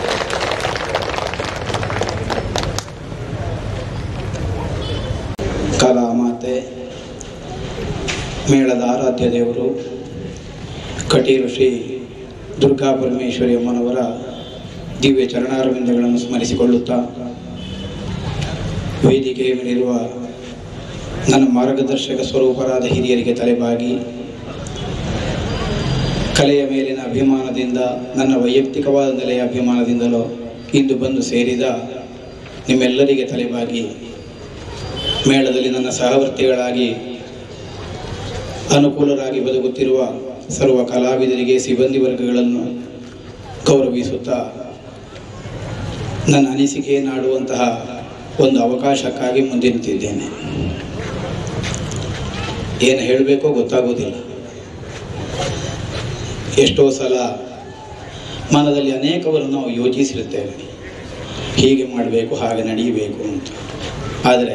ಕಲಾಮಾತೆ ಮೇಳದ ಆರಾಧ್ಯ ದೇವರು ಕಟೀಲು ಶ್ರೀ ದುರ್ಗಾ ಪರಮೇಶ್ವರಿ ಅಮ್ಮನವರ ದಿವ್ಯ ಚರಣಾರವಿಂದಗಳನ್ನು ಸ್ಮರಿಸಿಕೊಳ್ಳುತ್ತಾ ವೇದಿಕೆಯ ಮೇಲಿರುವ ನನ್ನ ಮಾರ್ಗದರ್ಶಕ ಸ್ವರೂಪರಾದ ಹಿರಿಯರಿಗೆ ತಲೆಬಾಗಿ ಕಲೆಯ ಮೇಲಿನ ಅಭಿಮಾನದಿಂದ ನನ್ನ ವೈಯಕ್ತಿಕವಾದ ನೆಲೆಯ ಅಭಿಮಾನದಿಂದಲೋ ಇಂದು ಬಂದು ಸೇರಿದ ನಿಮ್ಮೆಲ್ಲರಿಗೆ ತಲೆಬಾಗಿ ಮೇಳದಲ್ಲಿ ನನ್ನ ಸಹವರ್ತಿಗಳಾಗಿ ಅನುಕೂಲರಾಗಿ ಬದುಕುತ್ತಿರುವ ಸರ್ವ ಕಲಾವಿದರಿಗೆ ಸಿಬ್ಬಂದಿ ವರ್ಗಗಳನ್ನು ಗೌರವಿಸುತ್ತಾ ನನ್ನ ಅನಿಸಿಕೆಯನ್ನಾಡುವಂತಹ ಒಂದು ಅವಕಾಶಕ್ಕಾಗಿ ಮುಂದೆ ನಿಂತಿದ್ದೇನೆ ಏನು ಹೇಳಬೇಕೋ ಗೊತ್ತಾಗೋದಿಲ್ಲ ಎಷ್ಟೋ ಸಲ ಮನದಲ್ಲಿ ಅನೇಕವನ್ನು ನಾವು ಯೋಚಿಸಿರುತ್ತೇವೆ ಹೀಗೆ ಮಾಡಬೇಕು ಹಾಗೆ ನಡೆಯಬೇಕು ಅಂತ ಆದರೆ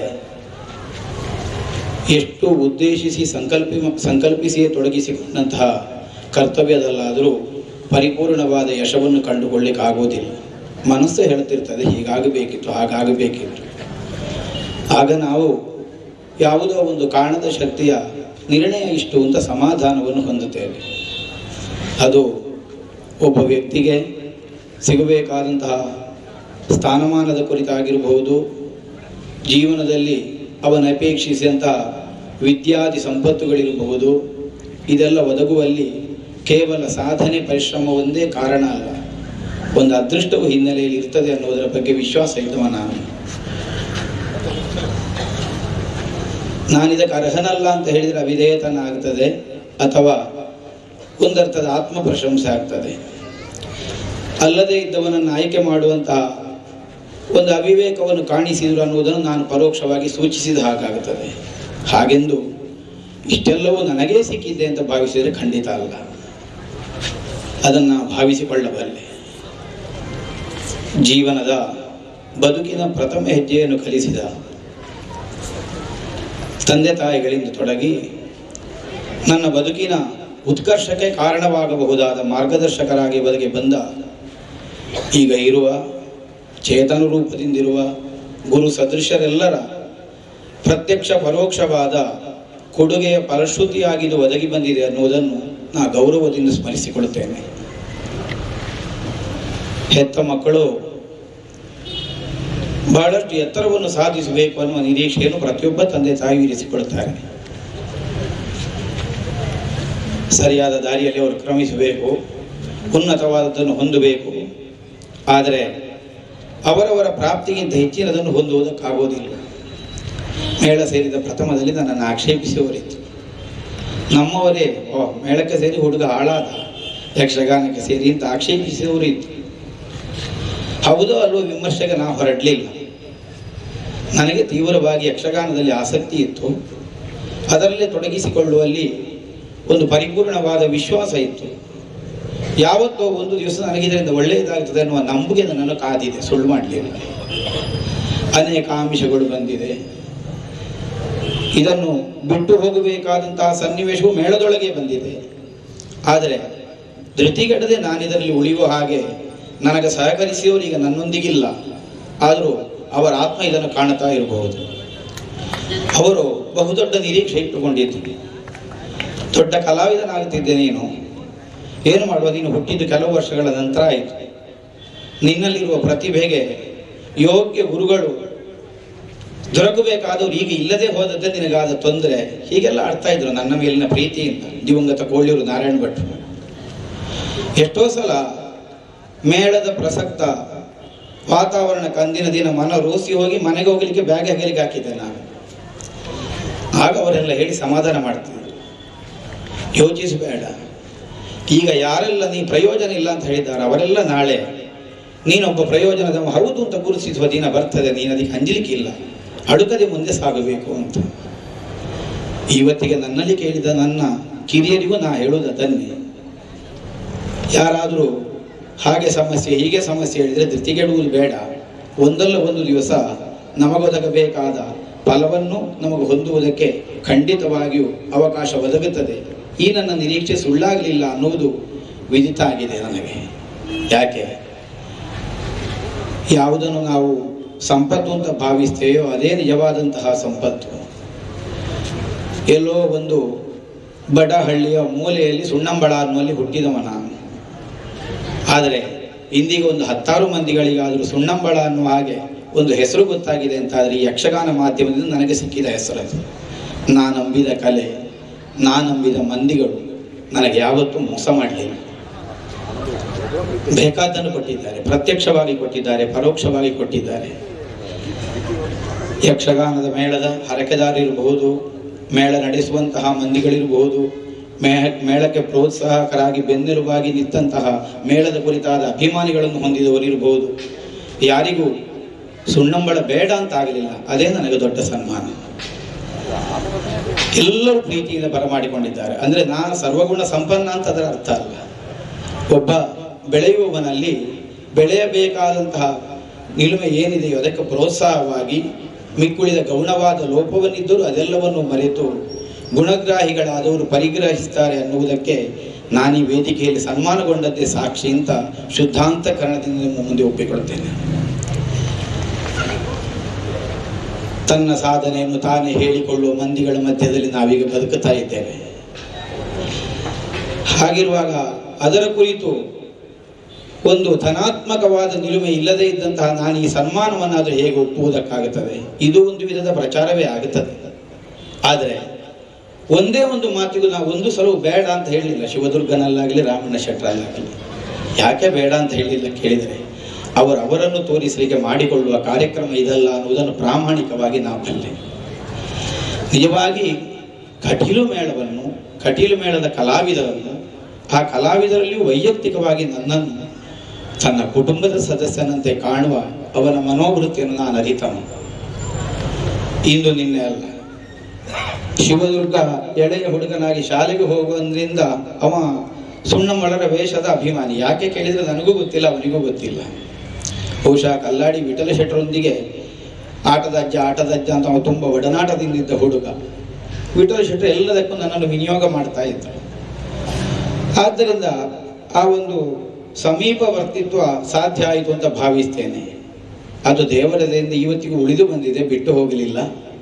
ಎಷ್ಟು ಉದ್ದೇಶಿಸಿ ಸಂಕಲ್ಪಿ ಸಂಕಲ್ಪಿಸಿಯೇ ತೊಡಗಿಸಿಕೊಂಡಂತಹ ಕರ್ತವ್ಯದಲ್ಲಾದರೂ ಪರಿಪೂರ್ಣವಾದ ಯಶವನ್ನು ಕಂಡುಕೊಳ್ಳಿಕ್ಕೆ ಆಗೋದಿಲ್ಲ ಮನಸ್ಸು ಹೇಳ್ತಿರ್ತದೆ ಹೀಗಾಗಬೇಕಿತ್ತು ಹಾಗಾಗಬೇಕಿತ್ತು ಆಗ ನಾವು ಯಾವುದೋ ಒಂದು ಕಾಣದ ಶಕ್ತಿಯ ನಿರ್ಣಯ ಇಷ್ಟು ಅಂತ ಸಮಾಧಾನವನ್ನು ಹೊಂದುತ್ತೇವೆ ಅದು ಒಬ್ಬ ವ್ಯಕ್ತಿಗೆ ಸಿಗಬೇಕಾದಂತಹ ಸ್ಥಾನಮಾನದ ಕುರಿತಾಗಿರಬಹುದು ಜೀವನದಲ್ಲಿ ಅವನ ಅಪೇಕ್ಷಿಸಿದಂತಹ ವಿದ್ಯಾದಿ ಸಂಪತ್ತುಗಳಿರಬಹುದು ಇದೆಲ್ಲ ಒದಗುವಲ್ಲಿ ಕೇವಲ ಸಾಧನೆ ಪರಿಶ್ರಮ ಒಂದೇ ಕಾರಣ ಅಲ್ಲ ಒಂದು ಅದೃಷ್ಟವು ಹಿನ್ನೆಲೆಯಲ್ಲಿ ಇರ್ತದೆ ಅನ್ನೋದರ ಬಗ್ಗೆ ವಿಶ್ವಾಸ ಇದ್ದವ ನಾನು ನಾನಿದಕ್ಕೆ ಅರ್ಹನಲ್ಲ ಅಂತ ಹೇಳಿದರೆ ಅವಿಧೇಯತನ ಆಗ್ತದೆ ಅಥವಾ ಒಂದರ್ಥದ ಆತ್ಮ ಪ್ರಶಂಸೆ ಆಗ್ತದೆ ಅಲ್ಲದೆ ಇದ್ದವನನ್ನು ಆಯ್ಕೆ ಮಾಡುವಂತಹ ಒಂದು ಅವಿವೇಕವನ್ನು ಕಾಣಿಸಿದರು ಅನ್ನುವುದನ್ನು ನಾನು ಪರೋಕ್ಷವಾಗಿ ಸೂಚಿಸಿದ ಹಾಗಾಗುತ್ತದೆ ಹಾಗೆಂದು ಇಷ್ಟೆಲ್ಲವೂ ನನಗೇ ಸಿಕ್ಕಿದೆ ಅಂತ ಭಾವಿಸಿದರೆ ಖಂಡಿತ ಅಲ್ಲ ಅದನ್ನು ಭಾವಿಸಿಕೊಳ್ಳಬಲ್ಲೆ ಜೀವನದ ಬದುಕಿನ ಪ್ರಥಮ ಹೆಜ್ಜೆಯನ್ನು ಕಲಿಸಿದ ತಂದೆ ತಾಯಿಗಳಿಂದ ತೊಡಗಿ ನನ್ನ ಬದುಕಿನ ಉತ್ಕರ್ಷಕ್ಕೆ ಕಾರಣವಾಗಬಹುದಾದ ಮಾರ್ಗದರ್ಶಕರಾಗಿ ಬದುಕಿ ಬಂದ ಈಗ ಇರುವ ಚೇತನ ರೂಪದಿಂದಿರುವ ಗುರು ಸದೃಶರೆಲ್ಲರ ಪ್ರತ್ಯಕ್ಷ ಪರೋಕ್ಷವಾದ ಕೊಡುಗೆಯ ಫಲಶ್ರುತಿಯಾಗಿದ್ದು ಒದಗಿ ಬಂದಿದೆ ಅನ್ನುವುದನ್ನು ನಾ ಗೌರವದಿಂದ ಸ್ಮರಿಸಿಕೊಳ್ಳುತ್ತೇನೆ ಹೆತ್ತ ಮಕ್ಕಳು ಬಹಳಷ್ಟು ಎತ್ತರವನ್ನು ಸಾಧಿಸಬೇಕು ಅನ್ನುವ ನಿರೀಕ್ಷೆಯನ್ನು ಪ್ರತಿಯೊಬ್ಬ ತಂದೆ ತಾಯಿ ಇರಿಸಿಕೊಳ್ಳುತ್ತಾರೆ ಸರಿಯಾದ ದಾರಿಯಲ್ಲಿ ಅವರು ಕ್ರಮಿಸಬೇಕು ಉನ್ನತವಾದದ್ದನ್ನು ಹೊಂದಬೇಕು ಆದರೆ ಅವರವರ ಪ್ರಾಪ್ತಿಗಿಂತ ಹೆಚ್ಚಿನದನ್ನು ಹೊಂದುವುದಕ್ಕಾಗೋದಿಲ್ಲ ಮೇಳ ಸೇರಿದ ಪ್ರಥಮದಲ್ಲಿ ನನ್ನನ್ನು ಆಕ್ಷೇಪಿಸುವವರಿತ್ತು ನಮ್ಮವರೇ ಓ ಮೇಳಕ್ಕೆ ಸೇರಿ ಹುಡುಗ ಹಾಳಾದ ಯಕ್ಷಗಾನಕ್ಕೆ ಸೇರಿ ಅಂತ ಆಕ್ಷೇಪಿಸಿದವರು ಇತ್ತು ಹೌದೋ ಅಲ್ವೋ ವಿಮರ್ಶೆಗೆ ನಾವು ಹೊರಡಲಿಲ್ಲ ನನಗೆ ತೀವ್ರವಾಗಿ ಯಕ್ಷಗಾನದಲ್ಲಿ ಆಸಕ್ತಿ ಇತ್ತು ಅದರಲ್ಲೇ ತೊಡಗಿಸಿಕೊಳ್ಳುವಲ್ಲಿ ಒಂದು ಪರಿಪೂರ್ಣವಾದ ವಿಶ್ವಾಸ ಇತ್ತು ಯಾವತ್ತೋ ಒಂದು ದಿವಸ ನನಗೆ ಇದರಿಂದ ಒಳ್ಳೆಯದಾಗ್ತದೆ ಅನ್ನುವ ನಂಬಿಕೆ ನನ್ನನ್ನು ಕಾದಿದೆ ಸುಳ್ಳು ಮಾಡಲಿಲ್ಲ ಅನೇಕ ಆಮಿಷಗಳು ಬಂದಿದೆ ಇದನ್ನು ಬಿಟ್ಟು ಹೋಗಬೇಕಾದಂತಹ ಸನ್ನಿವೇಶವು ಮೇಳದೊಳಗೆ ಬಂದಿದೆ ಆದರೆ ಧೃತಿಗೆಡದೆ ನಾನು ಇದರಲ್ಲಿ ಉಳಿಯುವ ಹಾಗೆ ನನಗೆ ಸಹಕರಿಸಿದವರು ಈಗ ನನ್ನೊಂದಿಗಿಲ್ಲ ಆದರೂ ಅವರ ಆತ್ಮ ಇದನ್ನು ಕಾಣ್ತಾ ಇರಬಹುದು ಅವರು ಬಹುದೊಡ್ಡ ನಿರೀಕ್ಷೆ ಇಟ್ಟುಕೊಂಡಿದ್ದು ದೊಡ್ಡ ಕಲಾವಿದನಾಗುತ್ತಿದ್ದೆ ನೀನು ಏನು ಮಾಡುವ ನೀನು ಹುಟ್ಟಿದ್ದು ಕೆಲವು ವರ್ಷಗಳ ನಂತರ ಆಯಿತು ನಿನ್ನಲ್ಲಿರುವ ಪ್ರತಿಭೆಗೆ ಯೋಗ್ಯ ಗುರುಗಳು ದೊರಕಬೇಕಾದವರು ಈಗ ಇಲ್ಲದೆ ಹೋದದ್ದೇ ನಿನಗಾದ ತೊಂದರೆ ಹೀಗೆಲ್ಲ ಆಡ್ತಾ ಇದ್ರು ನನ್ನ ಮೇಲಿನ ಪ್ರೀತಿಯಿಂದ ದಿವಂಗತ ಕೋಳಿಯೂರು ನಾರಾಯಣ ಭಟ್ರು ಎಷ್ಟೋ ಸಲ ಮೇಳದ ಪ್ರಸಕ್ತ ವಾತಾವರಣ ಕಂದಿನ ದಿನ ಮನ ರೋಸಿ ಹೋಗಿ ಮನೆಗೆ ಹೋಗ್ಲಿಕ್ಕೆ ಬ್ಯಾಗ್ ಹೆಗಲಿಗೆ ಹಾಕಿದ್ದೆ ನಾನು ಆಗ ಅವರೆಲ್ಲ ಹೇಳಿ ಸಮಾಧಾನ ಮಾಡ್ತಿದ್ರು ಯೋಚಿಸಬೇಡ ಈಗ ಯಾರೆಲ್ಲ ನೀ ಪ್ರಯೋಜನ ಇಲ್ಲ ಅಂತ ಹೇಳಿದ್ದಾರೆ ಅವರೆಲ್ಲ ನಾಳೆ ನೀನೊಬ್ಬ ಪ್ರಯೋಜನದ ಹೌದು ಅಂತ ಗುರುತಿಸುವ ದಿನ ಬರ್ತದೆ ನೀನು ಅದಕ್ಕೆ ಅಂಜಲಿಕ್ಕಿಲ್ಲ ಅಡುಕದೆ ಮುಂದೆ ಸಾಗಬೇಕು ಅಂತ ಇವತ್ತಿಗೆ ನನ್ನಲ್ಲಿ ಕೇಳಿದ ನನ್ನ ಕಿರಿಯರಿಗೂ ನಾ ಹೇಳುವುದು ಅದನ್ನೇ ಯಾರಾದರೂ ಹಾಗೆ ಸಮಸ್ಯೆ ಹೀಗೆ ಸಮಸ್ಯೆ ಹೇಳಿದರೆ ಧೃತಿಗೆಡುವುದು ಬೇಡ ಒಂದಲ್ಲ ಒಂದು ದಿವಸ ನಮಗೊದಗಬೇಕಾದ ಫಲವನ್ನು ನಮಗೆ ಹೊಂದುವುದಕ್ಕೆ ಖಂಡಿತವಾಗಿಯೂ ಅವಕಾಶ ಒದಗುತ್ತದೆ ಈ ನನ್ನ ನಿರೀಕ್ಷೆ ಸುಳ್ಳಾಗಲಿಲ್ಲ ಅನ್ನುವುದು ವಿದಿತ ಆಗಿದೆ ನನಗೆ ಯಾಕೆ ಯಾವುದನ್ನು ನಾವು ಸಂಪತ್ತು ಅಂತ ಭಾವಿಸ್ತೇವೋ ಅದೇ ನಿಜವಾದಂತಹ ಸಂಪತ್ತು ಎಲ್ಲೋ ಒಂದು ಬಡ ಹಳ್ಳಿಯ ಮೂಲೆಯಲ್ಲಿ ಸುಣ್ಣಂಬಳ ಅನ್ನುವಲ್ಲಿ ಹುಟ್ಟಿದವ ನಾನು ಆದರೆ ಇಂದಿಗೆ ಒಂದು ಹತ್ತಾರು ಮಂದಿಗಳಿಗಾದರೂ ಸುಣ್ಣಂಬಳ ಅನ್ನುವ ಹಾಗೆ ಒಂದು ಹೆಸರು ಗೊತ್ತಾಗಿದೆ ಅಂತಾದರೆ ಈ ಯಕ್ಷಗಾನ ಮಾಧ್ಯಮದಿಂದ ನನಗೆ ಸಿಕ್ಕಿದ ಹೆಸರದು ನಾನು ನಂಬಿದ ಕಲೆ ನಾನು ನಂಬಿದ ಮಂದಿಗಳು ನನಗೆ ಯಾವತ್ತೂ ಮೋಸ ಮಾಡಲಿಲ್ಲ ಬೇಕಾದ್ದನ್ನು ಕೊಟ್ಟಿದ್ದಾರೆ ಪ್ರತ್ಯಕ್ಷವಾಗಿ ಕೊಟ್ಟಿದ್ದಾರೆ ಪರೋಕ್ಷವಾಗಿ ಕೊಟ್ಟಿದ್ದಾರೆ ಯಕ್ಷಗಾನದ ಮೇಳದ ಹರಕೆದಾರ ಇರಬಹುದು ಮೇಳ ನಡೆಸುವಂತಹ ಮಂದಿಗಳಿರಬಹುದು ಮೇ ಮೇಳಕ್ಕೆ ಪ್ರೋತ್ಸಾಹಕರಾಗಿ ಬೆನ್ನೆಲುಬಾಗಿ ನಿಂತಹ ಮೇಳದ ಕುರಿತಾದ ಅಭಿಮಾನಿಗಳನ್ನು ಹೊಂದಿದವರಿರಬಹುದು ಯಾರಿಗೂ ಸುಣ್ಣಂಬಳ ಬೇಡ ಅಂತ ಆಗಲಿಲ್ಲ ಅದೇ ನನಗೆ ದೊಡ್ಡ ಸನ್ಮಾನ ಎಲ್ಲರೂ ಪ್ರೀತಿಯಿಂದ ಬರಮಾಡಿಕೊಂಡಿದ್ದಾರೆ ಅಂದ್ರೆ ನಾನು ಸರ್ವಗುಣ ಸಂಪನ್ನ ಅಂತ ಅದರ ಅರ್ಥ ಅಲ್ಲ ಒಬ್ಬ ಬೆಳೆಯುವವನಲ್ಲಿ ಬೆಳೆಯಬೇಕಾದಂತಹ ನಿಲುಮೆ ಏನಿದೆಯೋ ಅದಕ್ಕೆ ಪ್ರೋತ್ಸಾಹವಾಗಿ ಮಿಕ್ಕುಳಿದ ಗೌಣವಾದ ಲೋಪವನ್ನಿದ್ದರೂ ಅದೆಲ್ಲವನ್ನು ಮರೆತು ಗುಣಗ್ರಾಹಿಗಳಾದವರು ಪರಿಗ್ರಹಿಸ್ತಾರೆ ಅನ್ನುವುದಕ್ಕೆ ನಾನು ಈ ವೇದಿಕೆಯಲ್ಲಿ ಸನ್ಮಾನಗೊಂಡದ್ದೇ ಸಾಕ್ಷಿ ಅಂತ ಶುದ್ಧಾಂತಕರಣದಿಂದ ನಿಮ್ಮ ಮುಂದೆ ಒಪ್ಪಿಕೊಳ್ತೇನೆ ತನ್ನ ಸಾಧನೆಯನ್ನು ತಾನೇ ಹೇಳಿಕೊಳ್ಳುವ ಮಂದಿಗಳ ಮಧ್ಯದಲ್ಲಿ ನಾವೀಗ ಬದುಕುತ್ತಾ ಇದ್ದೇವೆ ಹಾಗಿರುವಾಗ ಅದರ ಕುರಿತು ಒಂದು ಧನಾತ್ಮಕವಾದ ನಿಲುಮೆ ಇಲ್ಲದೇ ಇದ್ದಂತಹ ನಾನು ಈ ಸನ್ಮಾನವನ್ನಾದರೂ ಹೇಗೆ ಒಪ್ಪುವುದಕ್ಕಾಗುತ್ತದೆ ಇದು ಒಂದು ವಿಧದ ಪ್ರಚಾರವೇ ಆಗುತ್ತದೆ ಆದರೆ ಒಂದೇ ಒಂದು ಮಾತಿಗೂ ನಾವು ಒಂದು ಸಲವೂ ಬೇಡ ಅಂತ ಹೇಳಿಲ್ಲ ಶಿವದುರ್ಗನಲ್ಲಾಗಲಿ ರಾಮಣ್ಣ ಶೆಟ್ಟರಲ್ಲಾಗಲಿ ಯಾಕೆ ಬೇಡ ಅಂತ ಹೇಳಿಲ್ಲ ಕೇಳಿದರೆ ಅವರು ಅವರನ್ನು ತೋರಿಸಲಿಕ್ಕೆ ಮಾಡಿಕೊಳ್ಳುವ ಕಾರ್ಯಕ್ರಮ ಇದಲ್ಲ ಅನ್ನುವುದನ್ನು ಪ್ರಾಮಾಣಿಕವಾಗಿ ನಾವು ಬಲ್ಲೆ ನಿಜವಾಗಿ ಕಟೀಲು ಮೇಳವನ್ನು ಕಟೀಲು ಮೇಳದ ಕಲಾವಿದರನ್ನು ಆ ಕಲಾವಿದರಲ್ಲಿಯೂ ವೈಯಕ್ತಿಕವಾಗಿ ನನ್ನನ್ನು ತನ್ನ ಕುಟುಂಬದ ಸದಸ್ಯನಂತೆ ಕಾಣುವ ಅವನ ಮನೋವೃತ್ತಿಯನ್ನು ನಾನು ಅರಿತನು ಇಂದು ನಿನ್ನೆ ಅಲ್ಲ ಶಿವದುರ್ಗ ಎಳೆಯ ಹುಡುಗನಾಗಿ ಶಾಲೆಗೆ ಹೋಗುವುದರಿಂದ ಅವ ಸುಣ್ಣಮಳರ ವೇಷದ ಅಭಿಮಾನಿ ಯಾಕೆ ಕೇಳಿದ್ರೆ ನನಗೂ ಗೊತ್ತಿಲ್ಲ ಅವನಿಗೂ ಗೊತ್ತಿಲ್ಲ ಬಹುಶಃ ಕಲ್ಲಾಡಿ ವಿಠಲ ಶೆಟ್ಟರೊಂದಿಗೆ ಆಟದ ಅಜ್ಜ ಆಟದ ಅಜ್ಜ ಅಂತ ಅವ ತುಂಬ ಒಡನಾಟದಿಂದಿದ್ದ ಹುಡುಗ ವಿಠಲ ಶೆಟ್ಟರು ಎಲ್ಲದಕ್ಕೂ ನನ್ನನ್ನು ವಿನಿಯೋಗ ಮಾಡ್ತಾ ಇದ್ದ ಆದ್ದರಿಂದ ಆ ಒಂದು ಸಮೀಪವರ್ತಿತ್ವ ಸಾಧ್ಯ ಆಯಿತು ಅಂತ ಭಾವಿಸ್ತೇನೆ ಅದು ದೇವರದಿಂದ ಇವತ್ತಿಗೂ ಉಳಿದು ಬಂದಿದೆ ಬಿಟ್ಟು ಹೋಗಲಿಲ್ಲ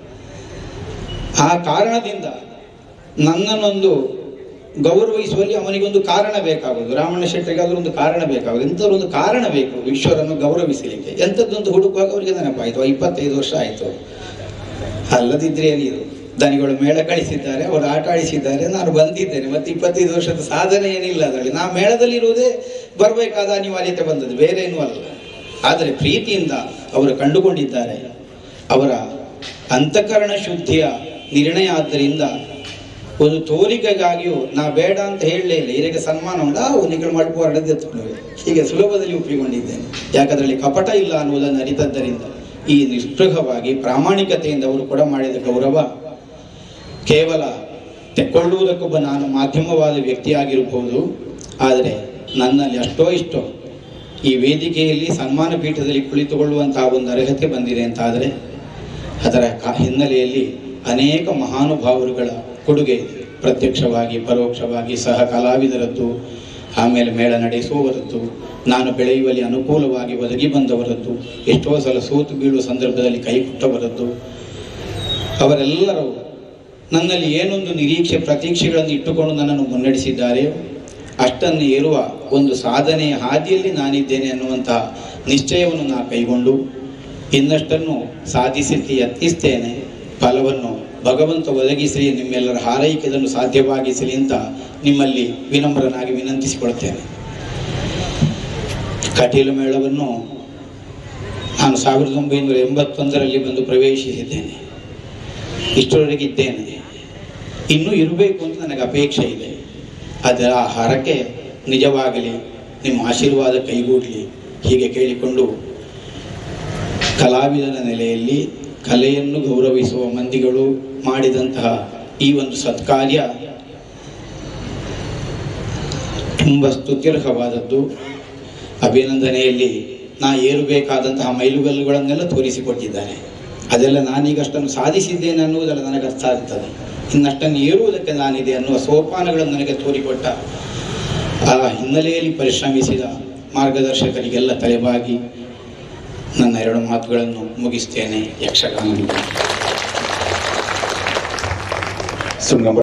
ಆ ಕಾರಣದಿಂದ ನನ್ನನ್ನೊಂದು ಗೌರವಿಸುವಲ್ಲಿ ಅವನಿಗೊಂದು ಕಾರಣ ಬೇಕಾಗುವುದು ರಾಮಣ್ಣ ಶೆಟ್ಟರಿಗಾದ್ರೂ ಒಂದು ಕಾರಣ ಬೇಕಾಗುವುದು ಎಂಥದ್ದು ಒಂದು ಕಾರಣ ಬೇಕು ಈಶ್ವರನ್ನು ಗೌರವಿಸಲಿಕ್ಕೆ ಎಂಥದ್ದೊಂದು ಹುಡುಕುವಾಗ ಅವರಿಗೆ ನೆನಪಾಯಿತು ಇಪ್ಪತ್ತೈದು ವರ್ಷ ಆಯಿತು ಅಲ್ಲದಿದ್ರೆ ಏನಿದು ದನಿಗಳು ಮೇಳ ಕಳಿಸಿದ್ದಾರೆ ಅವರು ಆಟ ಆಡಿಸಿದ್ದಾರೆ ನಾನು ಬಂದಿದ್ದೇನೆ ಮತ್ತೆ ಇಪ್ಪತ್ತೈದು ವರ್ಷದ ಸಾಧನೆ ಏನಿಲ್ಲ ಅದರಲ್ಲಿ ನಾ ಮೇಳದಲ್ಲಿ ಇರುವುದೇ ಬರಬೇಕಾದ ಅನಿವಾರ್ಯತೆ ಬಂದದ್ದು ಬೇರೆ ಏನೂ ಅಲ್ಲ ಆದರೆ ಪ್ರೀತಿಯಿಂದ ಅವರು ಕಂಡುಕೊಂಡಿದ್ದಾರೆ ಅವರ ಅಂತಃಕರಣ ಶುದ್ಧಿಯ ನಿರ್ಣಯ ಆದ್ದರಿಂದ ಒಂದು ತೋರಿಕೆಗಾಗಿಯೂ ನಾ ಬೇಡ ಅಂತ ಹೇಳಲೇ ಇಲ್ಲ ಇದಕ್ಕೆ ಸನ್ಮಾನ ಉಂಟು ಆ ನಿಗಳು ಮಾಡಿ ಹೊರಡದೆತ್ಕೊಂಡು ಹೀಗೆ ಸುಲಭದಲ್ಲಿ ಒಪ್ಪಿಕೊಂಡಿದ್ದೇನೆ ಯಾಕಂದ್ರಲ್ಲಿ ಕಪಟ ಇಲ್ಲ ಅನ್ನುವುದನ್ನು ಅರಿತದ್ದರಿಂದ ಈ ನಿಸ್ಪೃಹವಾಗಿ ಪ್ರಾಮಾಣಿಕತೆಯಿಂದ ಅವರು ಕೂಡ ಮಾಡಿದ ಗೌರವ ಕೇವಲ ತೆಕ್ಕೊಳ್ಳುವುದಕ್ಕೊಬ್ಬ ನಾನು ಮಾಧ್ಯಮವಾದ ವ್ಯಕ್ತಿಯಾಗಿರಬಹುದು ಆದರೆ ನನ್ನಲ್ಲಿ ಅಷ್ಟೋ ಇಷ್ಟೋ ಈ ವೇದಿಕೆಯಲ್ಲಿ ಸನ್ಮಾನ ಪೀಠದಲ್ಲಿ ಕುಳಿತುಕೊಳ್ಳುವಂತಹ ಒಂದು ಅರ್ಹತೆ ಬಂದಿದೆ ಅಂತಾದರೆ ಅದರ ಕ- ಹಿನ್ನೆಲೆಯಲ್ಲಿ ಅನೇಕ ಮಹಾನುಭಾವರುಗಳ ಕೊಡುಗೆ ಇದೆ ಪ್ರತ್ಯಕ್ಷವಾಗಿ ಪರೋಕ್ಷವಾಗಿ ಸಹ ಕಲಾವಿದರದ್ದು ಆಮೇಲೆ ಮೇಳ ನಡೆಸುವವರದ್ದು ನಾನು ಬೆಳೆಯುವಲ್ಲಿ ಅನುಕೂಲವಾಗಿ ಒದಗಿ ಬಂದವರದ್ದು ಎಷ್ಟೋ ಸಲ ಸೋತು ಬೀಳುವ ಸಂದರ್ಭದಲ್ಲಿ ಕೈ ಕೊಟ್ಟವರದ್ದು ಅವರೆಲ್ಲರೂ ನನ್ನಲ್ಲಿ ಏನೊಂದು ನಿರೀಕ್ಷೆ ಪ್ರತೀಕ್ಷೆಗಳನ್ನು ಇಟ್ಟುಕೊಂಡು ನನ್ನನ್ನು ಮುನ್ನಡೆಸಿದ್ದಾರೆ ಅಷ್ಟನ್ನು ಏರುವ ಒಂದು ಸಾಧನೆಯ ಹಾದಿಯಲ್ಲಿ ನಾನಿದ್ದೇನೆ ಅನ್ನುವಂತಹ ನಿಶ್ಚಯವನ್ನು ನಾ ಕೈಗೊಂಡು ಇನ್ನಷ್ಟನ್ನು ಸಾಧಿಸಲಿಕ್ಕೆ ಯತ್ನಿಸ್ತೇನೆ ಫಲವನ್ನು ಭಗವಂತ ಒದಗಿಸಲಿ ನಿಮ್ಮೆಲ್ಲರ ಹಾರೈಕೆಯನ್ನು ಸಾಧ್ಯವಾಗಿಸಲಿ ಅಂತ ನಿಮ್ಮಲ್ಲಿ ವಿನಮ್ರನಾಗಿ ವಿನಂತಿಸಿಕೊಳ್ತೇನೆ ಕಟೀಲು ಮೇಳವನ್ನು ನಾನು ಸಾವಿರದ ಒಂಬೈನೂರ ಎಂಬತ್ತೊಂದರಲ್ಲಿ ಬಂದು ಪ್ರವೇಶಿಸಿದ್ದೇನೆ ಇಷ್ಟರವರೆಗೆ ಇದ್ದೇನೆ ಇನ್ನೂ ಇರಬೇಕು ಅಂತ ನನಗೆ ಅಪೇಕ್ಷೆ ಇದೆ ಅದರ ಆ ಹರಕೆ ನಿಜವಾಗಲಿ ನಿಮ್ಮ ಆಶೀರ್ವಾದ ಕೈಗೂಡಲಿ ಹೀಗೆ ಕೇಳಿಕೊಂಡು ಕಲಾವಿದನ ನೆಲೆಯಲ್ಲಿ ಕಲೆಯನ್ನು ಗೌರವಿಸುವ ಮಂದಿಗಳು ಮಾಡಿದಂತಹ ಈ ಒಂದು ಸತ್ಕಾರ್ಯ ತುಂಬ ಸ್ತುತ್ಯರ್ಹವಾದದ್ದು ಅಭಿನಂದನೆಯಲ್ಲಿ ನಾ ಏರಬೇಕಾದಂತಹ ಮೈಲುಗಲ್ಲುಗಳನ್ನೆಲ್ಲ ತೋರಿಸಿಕೊಟ್ಟಿದ್ದಾರೆ ಅದೆಲ್ಲ ನಾನೀಗ ಅಷ್ಟನ್ನು ಸಾಧಿಸಿದ್ದೇನೆ ಅನ್ನುವುದೆಲ್ಲ ನನಗೆ ಅರ್ಥ ಆಗ್ತದೆ ಇನ್ನಷ್ಟನ್ನು ಏರುವುದಕ್ಕೆ ನಾನಿದೆ ಅನ್ನುವ ಸೋಪಾನಗಳನ್ನು ನನಗೆ ತೋರಿಕೊಟ್ಟ ಆ ಹಿನ್ನೆಲೆಯಲ್ಲಿ ಪರಿಶ್ರಮಿಸಿದ ಮಾರ್ಗದರ್ಶಕರಿಗೆಲ್ಲ ತಲೆಬಾಗಿ ನನ್ನ ಎರಡು ಮಾತುಗಳನ್ನು ಮುಗಿಸ್ತೇನೆ ಯಕ್ಷಗಾನ ಸುಮ್ನೆ